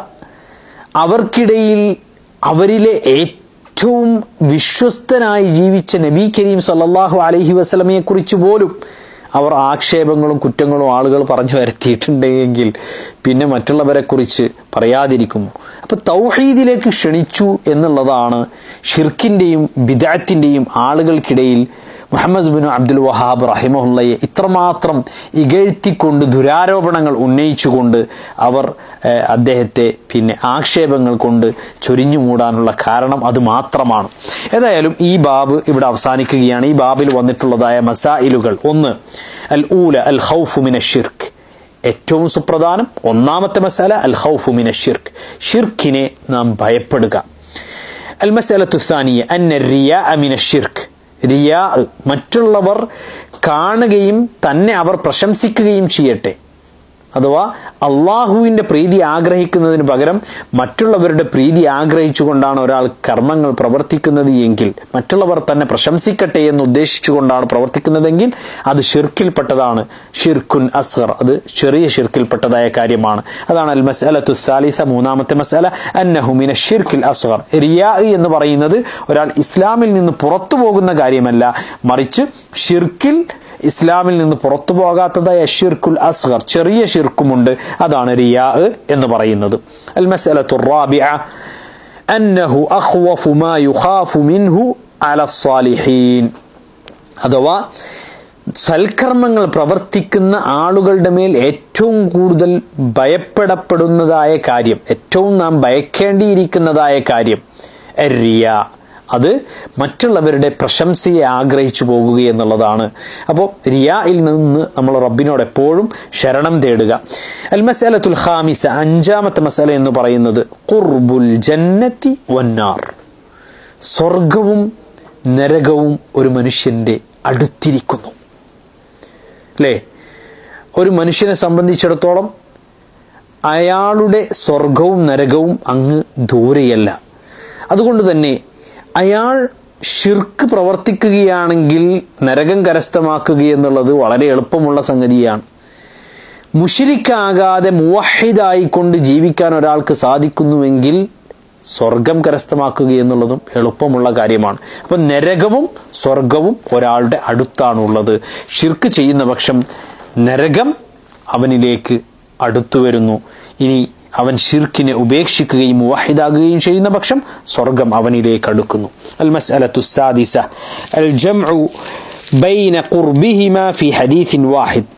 അവർക്കിടയിൽ അവരിലെ ഏറ്റവും വിശ്വസ്തനായി ജീവിച്ച നബി കരീം സല്ലല്ലാഹു അലൈഹി വസല്ലമയെ കുറിച്ച് പോലും അവർ ആക്ഷേപങ്ങളും കുറ്റങ്ങളും ആളുകൾ പറഞ്ഞു വരുത്തിയിട്ടുണ്ടെങ്കിൽ പിന്നെ മറ്റുള്ളവരെ കുറിച്ച് പറയാതിരിക്കുമോ അപ്പൊ തൗഹീദിലേക്ക് ക്ഷണിച്ചു എന്നുള്ളതാണ് ഷിർക്കിന്റെയും ബിദാത്തിന്റെയും ആളുകൾക്കിടയിൽ മുഹമ്മദ് ബിൻ അബ്ദുൽ വഹാബ് റഹിമഹുല്ലയെ ഇത്രമാത്രം ഇകഴ്ത്തിക്കൊണ്ട് ദുരാരോപണങ്ങൾ ഉന്നയിച്ചുകൊണ്ട് അവർ ഏഹ്, അദ്ദേഹത്തെ പിന്നെ ആക്ഷേപങ്ങൾ കൊണ്ട് ചൊരിഞ്ഞു മൂടാനുള്ള കാരണം അത് മാത്രമാണ് ഏതായാലും ഈ ബാബ് ഇവിടെ അവസാനിക്കുകയാണ് ഈ ബാബിൽ വന്നിട്ടുള്ളതായ മസായിലുകൾ ഒന്ന് അൽ ഊല അൽ ഹൗഫു മിന ഷിർക്ക് ഏറ്റവും സുപ്രധാനം ഒന്നാമത്തെ മസാല അൽ ഹൗഫു മിന ഷിർക്ക് ഷിർക്കിനെ നാം ഭയപ്പെടുക അൽ മസാലത്തു സ്ഥാനിയ അന്ന റിയ അമിന ഷിർക്ക് റിയാ മറ്റുള്ളവർ കാണുകയും തന്നെ അവർ പ്രശംസിക്കുകയും ചെയ്യട്ടെ അഥവാ അള്ളാഹുവിൻ്റെ പ്രീതി ആഗ്രഹിക്കുന്നതിന് പകരം മറ്റുള്ളവരുടെ പ്രീതി ആഗ്രഹിച്ചുകൊണ്ടാണ് ഒരാൾ കർമ്മങ്ങൾ പ്രവർത്തിക്കുന്നത് എങ്കിൽ മറ്റുള്ളവർ തന്നെ പ്രശംസിക്കട്ടെ എന്ന് ഉദ്ദേശിച്ചുകൊണ്ടാണ് പ്രവർത്തിക്കുന്നതെങ്കിൽ അത് ഷിർക്കിൽപ്പെട്ടതാണ് ഷിർക്കുൻ അസ്ഹർ അത് ചെറിയ ഷിർക്കിൽപ്പെട്ടതായ കാര്യമാണ് അതാണ് അൽ മസ്അലത്തു സാലിസ മൂന്നാമത്തെ മസാല അന്നഹുമിന ഷിർക്കിൽ അസ്ഹർ റിയാ എന്ന് പറയുന്നത് ഒരാൾ ഇസ്ലാമിൽ നിന്ന് പുറത്തു പോകുന്ന കാര്യമല്ല മറിച്ച് ഷിർക്കിൽ ഇസ്ലാമിൽ നിന്ന് പുറത്തു പോകാത്തതായ ഷിർക്കുൽ അസ്ഗർ ചെറിയ ഷിർക്കുമുണ്ട് അതാണ് റിയാ എന്ന് പറയുന്നത് അൽ മസലത്തു റാബിഅ അന്നഹു അഖ്വഫു മാ യുഖാഫു മിൻഹു അല സ്വാലിഹീൻ അഥവാ സൽക്കർമ്മങ്ങൾ പ്രവർത്തിക്കുന്ന ആളുകളുടെ മേൽ ഏറ്റവും കൂടുതൽ ഭയപ്പെടപ്പെടുന്നതായ കാര്യം ഏറ്റവും നാം ഭയക്കേണ്ടിയിരിക്കുന്നതായ കാര്യം റിയ അത് മറ്റുള്ളവരുടെ പ്രശംസയെ ആഗ്രഹിച്ചു പോകുക എന്നുള്ളതാണ് അപ്പോൾ റിയായിൽ നിന്ന് നമ്മൾ റബ്ബിനോട് എപ്പോഴും ശരണം തേടുക അൽ മസാലത്തുൽ ഖാമിസ അഞ്ചാമത്തെ മസാല എന്ന് പറയുന്നത് ഖുർബുൽ ജന്നത്തി വന്നാർ സ്വർഗവും നരകവും ഒരു മനുഷ്യന്റെ അടുത്തിരിക്കുന്നു അല്ലേ ഒരു മനുഷ്യനെ സംബന്ധിച്ചിടത്തോളം അയാളുടെ സ്വർഗവും നരകവും അങ്ങ് ദൂരെയല്ല അതുകൊണ്ട് തന്നെ അയാൾ ഷിർക്ക് പ്രവർത്തിക്കുകയാണെങ്കിൽ നരകം കരസ്ഥമാക്കുക എന്നുള്ളത് വളരെ എളുപ്പമുള്ള സംഗതിയാണ് മുഷിരിക്കാകാതെ മുവഹിദായിക്കൊണ്ട് ജീവിക്കാൻ ഒരാൾക്ക് സാധിക്കുന്നുവെങ്കിൽ സ്വർഗം കരസ്ഥമാക്കുക എന്നുള്ളതും എളുപ്പമുള്ള കാര്യമാണ് അപ്പൊ നരകവും സ്വർഗവും ഒരാളുടെ അടുത്താണുള്ളത് ഷിർക്ക് ചെയ്യുന്ന പക്ഷം നരകം അവനിലേക്ക് അടുത്തു വരുന്നു ഇനി അവൻ ഷിർക്കിനെ ഉപേക്ഷിക്കുകയും മുവാഹിദാകുകയും ചെയ്യുന്ന പക്ഷം സ്വർഗം അവനിലേക്ക് അടുക്കുന്നു അൽ മസ്അലത്തു സാദിസ അൽ ജംഉ ബൈന ഖുർബിഹിമ ഫി ഹദീസിൻ വാഹിദ്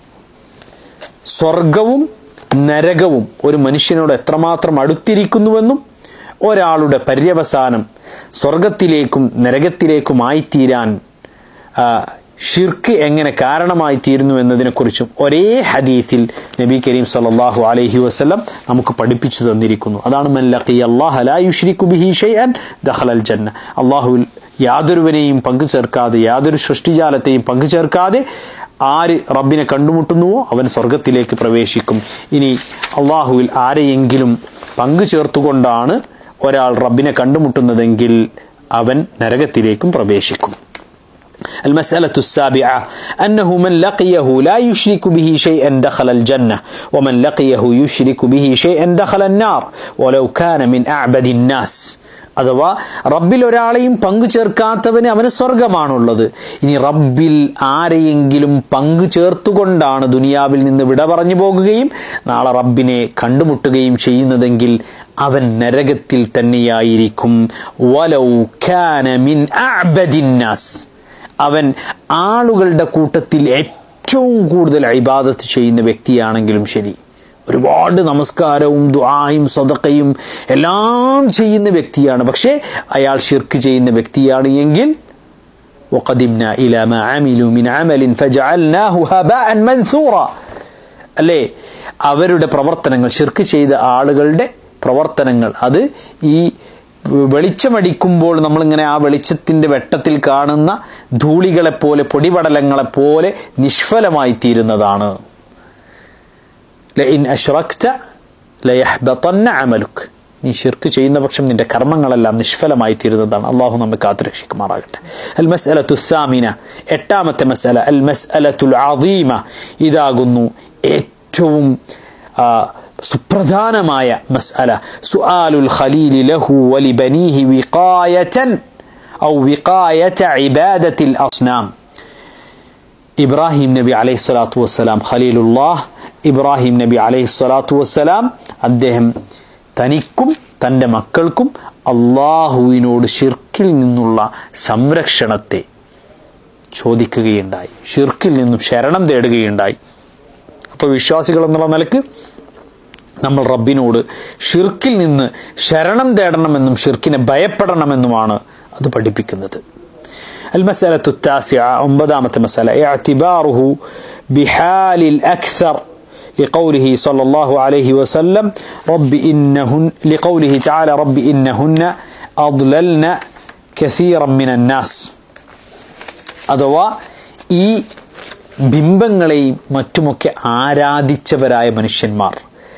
സ്വർഗവും നരകവും ഒരു മനുഷ്യനോട് എത്രമാത്രം അടുത്തിരിക്കുന്നുവെന്നും ഒരാളുടെ പര്യവസാനം സ്വർഗത്തിലേക്കും നരകത്തിലേക്കുമായിത്തീരാൻ ആ, ഷിർക്ക് എങ്ങനെ കാരണമായി തീരുന്നു എന്നതിനെക്കുറിച്ചും ഒരേ ഹദീസിൽ നബി കരീം സല്ലല്ലാഹു അലൈഹി വസല്ലം നമുക്ക് പഠിപ്പിച്ചു തന്നിരിക്കുന്നു അതാണ് മൻ ലഖിയ അല്ലാഹ ലാ യുശ്രികു ബിഹി ഷൈഅൻ ദഖലൽ ജന്ന അള്ളാഹുവിൽ യാതൊരുവനെയും പങ്കു ചേർക്കാതെ യാതൊരു സൃഷ്ടിജാലത്തെയും പങ്കു ചേർക്കാതെ ആര് റബ്ബിനെ കണ്ടുമുട്ടുന്നുവോ അവൻ സ്വർഗത്തിലേക്ക് പ്രവേശിക്കും ഇനി അള്ളാഹുവിൽ ആരെയെങ്കിലും പങ്കു ചേർത്തുകൊണ്ടാണ് ഒരാൾ റബ്ബിനെ കണ്ടുമുട്ടുന്നതെങ്കിൽ അവൻ നരകത്തിലേക്കും പ്രവേശിക്കും المسألة السابعة أنه من لقيه لا يشرك به شيئا دخل الجنة ومن لقيه يشرك به شيئا دخل النار ولو كان من أعبد الناس അഥവാ റബ്ബിൽ ഒരാളെയും പങ്കു ചേർക്കാത്തവന് അവന് സ്വർഗമാണുള്ളത് ഇനി റബ്ബിൽ ആരെയെങ്കിലും പങ്കു ചേർത്തുകൊണ്ടാണ് ദുനിയാവിൽ നിന്ന് വിട പറഞ്ഞു പോകുകയും നാളെ റബ്ബിനെ കണ്ടുമുട്ടുകയും ചെയ്യുന്നതെങ്കിൽ അവൻ നരകത്തിൽ തന്നെയായിരിക്കും വലൗ കാന മിൻ അഅ്ബദിന്നാസ് അവൻ ആളുകളുടെ കൂട്ടത്തിൽ ഏറ്റവും കൂടുതൽ ഇബാദത്ത് ചെയ്യുന്ന വ്യക്തിയാണെങ്കിലും ശരി ഒരുപാട് നമസ്കാരവും ദുആയും സദക്കയും എല്ലാം ചെയ്യുന്ന വ്യക്തിയാണ് പക്ഷേ അയാൾ ഷിർക്ക് ചെയ്യുന്ന വ്യക്തിയാണ് എങ്കിൽ وقدمنا إلى ما عملوا من عمل فجعلناه هباء منثورا അല്ലേ അവരുടെ പ്രവർത്തനങ്ങൾ ഷിർക്ക് ചെയ്ത ആളുകളുടെ പ്രവർത്തനങ്ങൾ അത് ഈ വെളിച്ചമടിക്കുമ്പോൾ നമ്മളിങ്ങനെ ആ വെളിച്ചത്തിന്റെ വെട്ടത്തിൽ കാണുന്ന ധൂളികളെപ്പോലെ പൊടിപടലങ്ങളെപ്പോലെ നിഷ്ഫലമായി തീരുന്നതാണ് ലഇൻ അഷ്റക്ത ലയഹ്ബതന്ന അമലുക് നീ ഷിർക്ക് ചെയ്യുന്ന പക്ഷം നിന്റെ കർമ്മങ്ങളെല്ലാം നിഷ്ഫലമായി തീരുന്നതാണ് അള്ളാഹു നമ്മെ കാത്തുരക്ഷിക്കുമാറാകട്ടെ അൽ മസ്അലത്തു സാമിന എട്ടാമത്തെ മസ്അല അൽ മസ്അലത്തുൽ അദീമ ഇതാകുന്നു ഏറ്റവും ആ, സുപ്രധാനമായ മസ്അല സുആലുൽ ഖലീലി ലഹു വലി ബനീഹി വിഖായതൻ ഔ വിഖായത ഇബാദത്തിൽ അസ്നാം ഇബ്രാഹിം നബി അലൈഹി സ്വലാത്തു വസ്സലാം ഖലീലുല്ലാഹ് ഇബ്രാഹിം നബി അലൈഹി സ്വലാത്തു വസ്സലാം അദ്ദേഹം തനിക്കും തൻ്റെ മക്കൾക്കും അള്ളാഹുവിനോട് ഷിർക്കിൽ നിന്നുള്ള സംരക്ഷണത്തെ ചോദിക്കുകയുണ്ടായി ഷിർക്കിൽ നിന്നും ശരണം തേടുകയുണ്ടായി അപ്പോൾ വിശ്വാസികൾ എന്നുള്ള നിലക്ക് നമ്മൾ റബ്ബിനോട് ഷിർക്കിൽ നിന്ന് ശരണം തേടണമെന്നും ഷിർക്കിനെ ഭയപ്പെടണമെന്നുമാണ് അത് പഠിപ്പിക്കുന്നത് المسألة التاسعة أنبدامة مسألة اعتباره بحال الأكثر لقوله صلى الله عليه وسلم رب إنهن لقوله تعالى رب إنهن أضللن كثيرا من الناس അഥവാ ഈ ബിംബങ്ങളെയും മറ്റുമൊക്കെ ആരാധിച്ചവരായ മനുഷ്യന്മാർ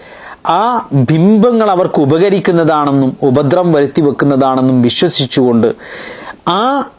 ആ ബിംബങ്ങൾ അവർക്ക് ഉപകരിക്കുന്നതാണെന്നും ഉപദ്രവം വരുത്തി വെക്കുന്നതാണെന്നും വിശ്വസിച്ചുകൊണ്ട് ആ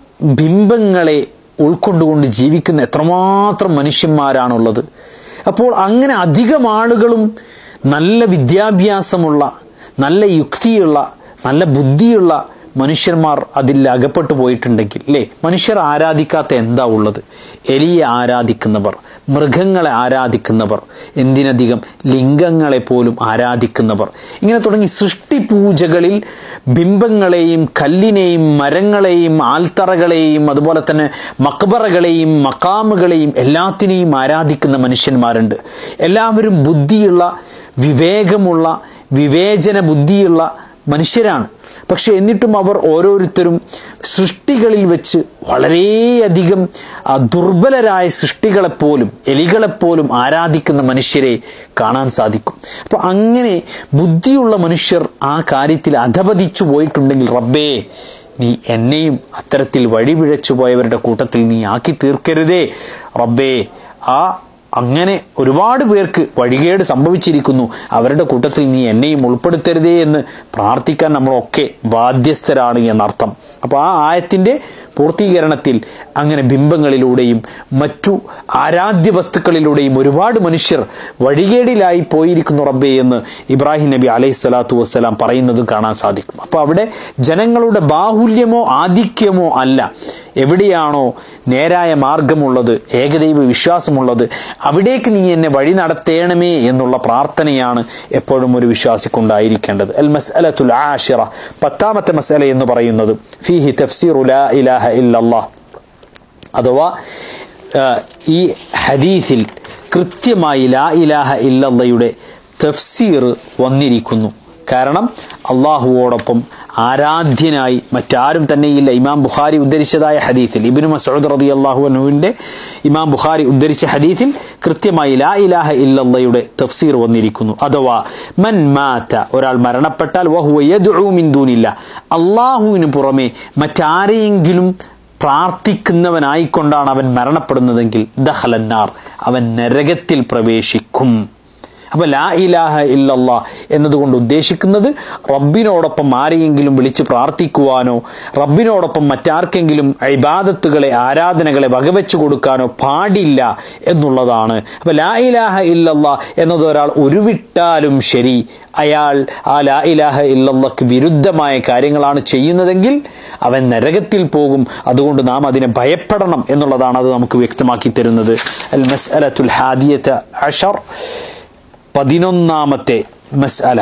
ബിംബങ്ങളെ ഉൾക്കൊണ്ടുകൊണ്ട് ജീവിക്കുന്ന എത്രമാത്രം മനുഷ്യന്മാരാണുള്ളത് അപ്പോൾ അങ്ങനെ അധികം ആളുകളും നല്ല വിദ്യാഭ്യാസമുള്ള നല്ല യുക്തിയുള്ള നല്ല ബുദ്ധിയുള്ള മനുഷ്യന്മാർ അതിൽ അകപ്പെട്ടു പോയിട്ടുണ്ടെങ്കിൽ അല്ലേ മനുഷ്യർ ആരാധിക്കാത്ത എന്താ ഉള്ളത് എലിയെ ആരാധിക്കുന്നവർ മൃഗങ്ങളെ ആരാധിക്കുന്നവർ എന്തിനധികം ലിംഗങ്ങളെ പോലും ആരാധിക്കുന്നവർ ഇങ്ങനെ തുടങ്ങി സൃഷ്ടിപൂജകളിൽ ബിംബങ്ങളെയും കല്ലിനെയും മരങ്ങളെയും ആൽത്തറകളെയും അതുപോലെ തന്നെ മക്ബറകളെയും മക്കാമുകളെയും എല്ലാത്തിനെയും ആരാധിക്കുന്ന മനുഷ്യന്മാരുണ്ട് എല്ലാവരും ബുദ്ധിയുള്ള വിവേകമുള്ള വിവേചന ബുദ്ധിയുള്ള മനുഷ്യരാണ് പക്ഷെ എന്നിട്ടും അവർ ഓരോരുത്തരും സൃഷ്ടികളിൽ വെച്ച് വളരെയധികം ആ, ദുർബലരായ സൃഷ്ടികളെപ്പോലും എലികളെപ്പോലും ആരാധിക്കുന്ന മനുഷ്യരെ കാണാൻ സാധിക്കും അപ്പോൾ അങ്ങനെ ബുദ്ധിയുള്ള മനുഷ്യർ ആ കാര്യത്തിൽ അധപതിച്ചു പോയിട്ടുണ്ടെങ്കിൽ റബ്ബേ നീ എന്നെയും അത്തരത്തിൽ വഴിപിഴച്ചു പോയവരുടെ കൂട്ടത്തിൽ നീ ആക്കി തീർക്കരുതേ റബ്ബേ ആ അങ്ങനെ ഒരുപാട് പേർക്ക് വഴികേട് സംഭവിച്ചിരിക്കുന്നു അവരുടെ കൂട്ടത്തിൽ നീ എന്നെയും ഉൾപ്പെടുത്തരുതേ എന്ന് പ്രാർത്ഥിക്കാൻ നമ്മളൊക്കെ ബാധ്യസ്ഥരാണ് എന്നർത്ഥം അപ്പോൾ ആ ആയത്തിൻ്റെ പൂർത്തീകരണത്തിൽ അങ്ങനെ ബിംബങ്ങളിലൂടെയും മറ്റു ആരാധ്യ വസ്തുക്കളിലൂടെയും ഒരുപാട് മനുഷ്യർ വഴികേടിലായി പോയിരിക്കുന്നു റബ്ബേ എന്ന് ഇബ്രാഹിം നബി അലൈഹി സ്വലാത്തു വസ്സലാം പറയുന്നതും കാണാൻ സാധിക്കും അപ്പോൾ അവിടെ ജനങ്ങളുടെ ബാഹുല്യമോ ആധിക്യമോ അല്ല എവിടെയാണോ നേരായ മാർഗമുള്ളത് ഏകദൈവ വിശ്വാസമുള്ളത് അവിടേക്ക് നീ എന്നെ വഴി നടത്തേണമേ എന്നുള്ള പ്രാർത്ഥനയാണ് എപ്പോഴും ഒരു വിശ്വാസിക്കുണ്ടായിരിക്കേണ്ടത് അൽ മസ്അലത്തുൽ ആഷിറ പത്താമത്തെ മസല എന്ന് പറയുന്നത് ഫീഹി തഫ്സീറു ലാ ഇലാഹ ഇല്ലല്ലാഹ് അഥവാ ആ, ഈ ഹദീസിൽ കൃത്യമായി ലാ ഇലാഹ ഇല്ലല്ലയുടെ തഫ്സീർ വന്നിരിക്കുന്നു കാരണം അള്ളാഹുവോടൊപ്പം ആരാധ്യനായി മറ്റാരും തന്നെയില്ല ഇമാം ബുഖാരി ഉദ്ധരിച്ചതായ ഹദീസിൽ ഇബിനു മസൂദ് റതി അള്ളാഹു അനുവിൻ്റെ ഇമാം ബുഖാരി ഉദ്ധരിച്ച ഹദീസിൽ കൃത്യമായി ലാ ഇലാഹ ഇല്ലല്ലയുടെ തഫ്സീർ വന്നിരിക്കുന്നു അഥവാ മൻ മാറ്റ ഒരാൾ മരണപ്പെട്ടാൽ വഹുവ യദ്ഉ മിൻ ദൂനില്ല അള്ളാഹുവിന് പുറമെ മറ്റാരെയെങ്കിലും പ്രാർത്ഥിക്കുന്നവനായിക്കൊണ്ടാണ് അവൻ മരണപ്പെടുന്നതെങ്കിൽ ദഹലന്നാർ അവൻ നരകത്തിൽ പ്രവേശിക്കും അപ്പൊ ലാ ഇലാഹ ഇല്ലല്ലാ എന്നതുകൊണ്ട് ഉദ്ദേശിക്കുന്നത് റബ്ബിനോടൊപ്പം ആരെയെങ്കിലും വിളിച്ച് പ്രാർത്ഥിക്കുവാനോ റബ്ബിനോടൊപ്പം മറ്റാർക്കെങ്കിലും ഇബാദത്തുകളെ ആരാധനകളെ വകവെച്ചു കൊടുക്കാനോ പാടില്ല എന്നുള്ളതാണ് അപ്പൊ ലാ ഇലാഹ ഇല്ലല്ലാ എന്നത് ഒരാൾ ഉരുവിട്ടാലും ശരി അയാൾ ആ ലാ ഇലാഹ ഇല്ലല്ലക്ക് വിരുദ്ധമായ കാര്യങ്ങളാണ് ചെയ്യുന്നതെങ്കിൽ അവൻ നരകത്തിൽ പോകും അതുകൊണ്ട് നാം അതിനെ ഭയപ്പെടണം എന്നുള്ളതാണ് അത് നമുക്ക് വ്യക്തമാക്കി തരുന്നത് അൽ മസ്അലത്തുൽ ഹാദിയത്ത് അഷർ പതിനൊന്നാമത്തെ മസ്അല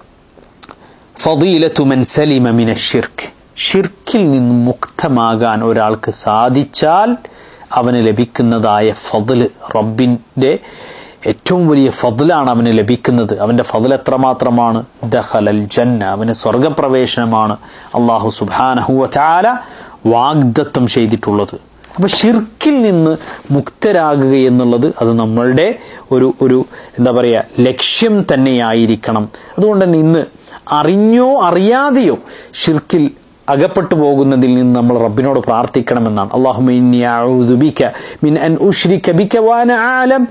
ഫദീലത്തു മൻ സലിമ മിന ഷിർക്ക് ഷിർക്കിൽ നിന്നും മുക്തമാകാൻ ഒരാൾക്ക് സാധിച്ചാൽ അവന് ലഭിക്കുന്നതായ ഫضല് റബ്ബിൻ്റെ ഏറ്റവും വലിയ ഫضലാണ് അവന് ലഭിക്കുന്നത് അവൻ്റെ ഫضൽ എത്രമാത്രമാണ് ദഹലൽ ജന്ന അവന് സ്വർഗപ്രവേശനമാണ് അള്ളാഹു സുബാനഹുവ ചാല വാഗ്ദത്വം ചെയ്തിട്ടുള്ളത് അപ്പൊ ഷിർക്കിൽ നിന്ന് മുക്തരാകുക എന്നുള്ളത് അത് നമ്മളുടെ ഒരു ഒരു എന്താ പറയുക ലക്ഷ്യം തന്നെയായിരിക്കണം അതുകൊണ്ട് തന്നെ ഇന്ന് അറിഞ്ഞോ അറിയാതെയോ ഷിർക്കിൽ അകപ്പെട്ടു പോകുന്നതിൽ നിന്ന് നമ്മൾ റബ്ബിനോട് പ്രാർത്ഥിക്കണമെന്നാണ് അള്ളാഹുബിക്ക മിൻ അൻ ഉഷ്രിക ബിക വാന ആലം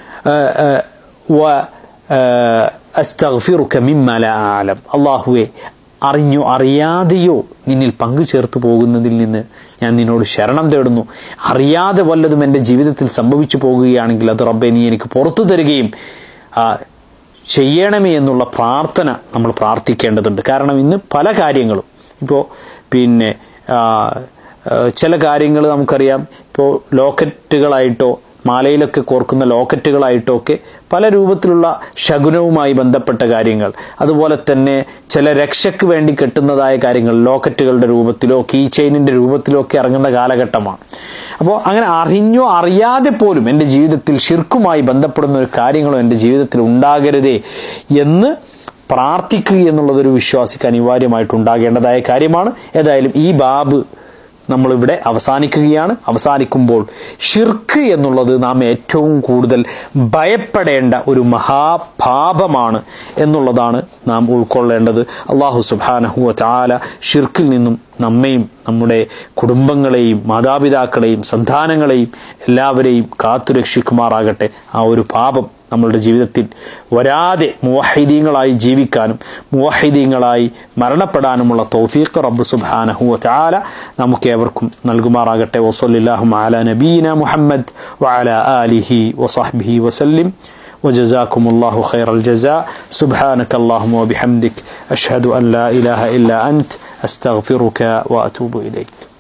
വ അസ്തഗ്ഫിറുക മിമ്മ ലാ ആലം അള്ളാഹുവെ അറിഞ്ഞോ അറിയാതെയോ നിന്നിൽ പങ്കു ചേർത്ത് പോകുന്നതിൽ നിന്ന് ഞാൻ നിന്നോട് ശരണം തേടുന്നു അറിയാതെ വല്ലതും എൻ്റെ ജീവിതത്തിൽ സംഭവിച്ചു പോകുകയാണെങ്കിൽ അത് റബ്ബെ നീ എനിക്ക് പുറത്തു തരികയും ചെയ്യണമേ എന്നുള്ള പ്രാർത്ഥന നമ്മൾ പ്രാർത്ഥിക്കേണ്ടതുണ്ട് കാരണം ഇന്ന് പല കാര്യങ്ങളും ഇപ്പോൾ പിന്നെ ചില കാര്യങ്ങൾ നമുക്കറിയാം ഇപ്പോൾ ലോക്കറ്റുകളായിട്ടോ മാലയിലൊക്കെ കോർക്കുന്ന ലോക്കറ്റുകളായിട്ടോ ഒക്കെ പല രൂപത്തിലുള്ള ശകുനവുമായി ബന്ധപ്പെട്ട കാര്യങ്ങൾ അതുപോലെ തന്നെ ചില രക്ഷയ്ക്ക് വേണ്ടി കെട്ടുന്നതായ കാര്യങ്ങൾ ലോക്കറ്റുകളുടെ രൂപത്തിലോ കീ ചെയിനിൻ്റെ രൂപത്തിലോ ഒക്കെ ഇറങ്ങുന്ന കാലഘട്ടമാണ് അപ്പോൾ അങ്ങനെ അറിഞ്ഞോ അറിയാതെ പോലും എൻ്റെ ജീവിതത്തിൽ ഷിർക്കുമായി ബന്ധപ്പെടുന്ന ഒരു കാര്യങ്ങളും എൻ്റെ ജീവിതത്തിൽ ഉണ്ടാകരുതേ എന്ന് പ്രാർത്ഥിക്കുക എന്നുള്ളതൊരു വിശ്വാസിക്ക് അനിവാര്യമായിട്ട് ഉണ്ടാകേണ്ടതായ കാര്യമാണ് ഏതായാലും ഈ ബാബ് നമ്മളിവിടെ അവസാനിക്കുകയാണ് അവസാനിക്കുമ്പോൾ ഷിർക്ക് എന്നുള്ളത് നാം ഏറ്റവും കൂടുതൽ ഭയപ്പെടേണ്ട ഒരു മഹാപാപമാണ് എന്നുള്ളതാണ് നാം ഉൾക്കൊള്ളേണ്ടത് അള്ളാഹു സുബാനഹുവ ചാല ഷിർക്കിൽ നിന്നും നമ്മയും നമ്മുടെ കുടുംബങ്ങളെയും മാതാപിതാക്കളെയും സന്താനങ്ങളെയും എല്ലാവരെയും കാത്തുരക്ഷിക്കുമാറാകട്ടെ ആ ഒരു പാപം നമ്മളുടെ ജീവിതത്തിൽ വരാതെ മുവഹിദീങ്ങളായി ജീവിക്കാനും മുവഹിദീങ്ങളായി മരണപ്പെടാനുമുള്ള തൗഫീഖ് റബ്ബ് സുബ്ഹാനഹു വതആല നമുക്ക് ഏവർക്കും നൽകുമാറാകട്ടെ വസല്ലല്ലാഹു അലാ നബീന മുഹമ്മദ് വഅലാ ആലിഹി വസഹ്ബിഹി വസല്ലിം وجزاكم الله خير الجزاء سبحانك اللهم وبحمدك أشهد أن لا إله إلا أنت أستغفرك وأتوب إليك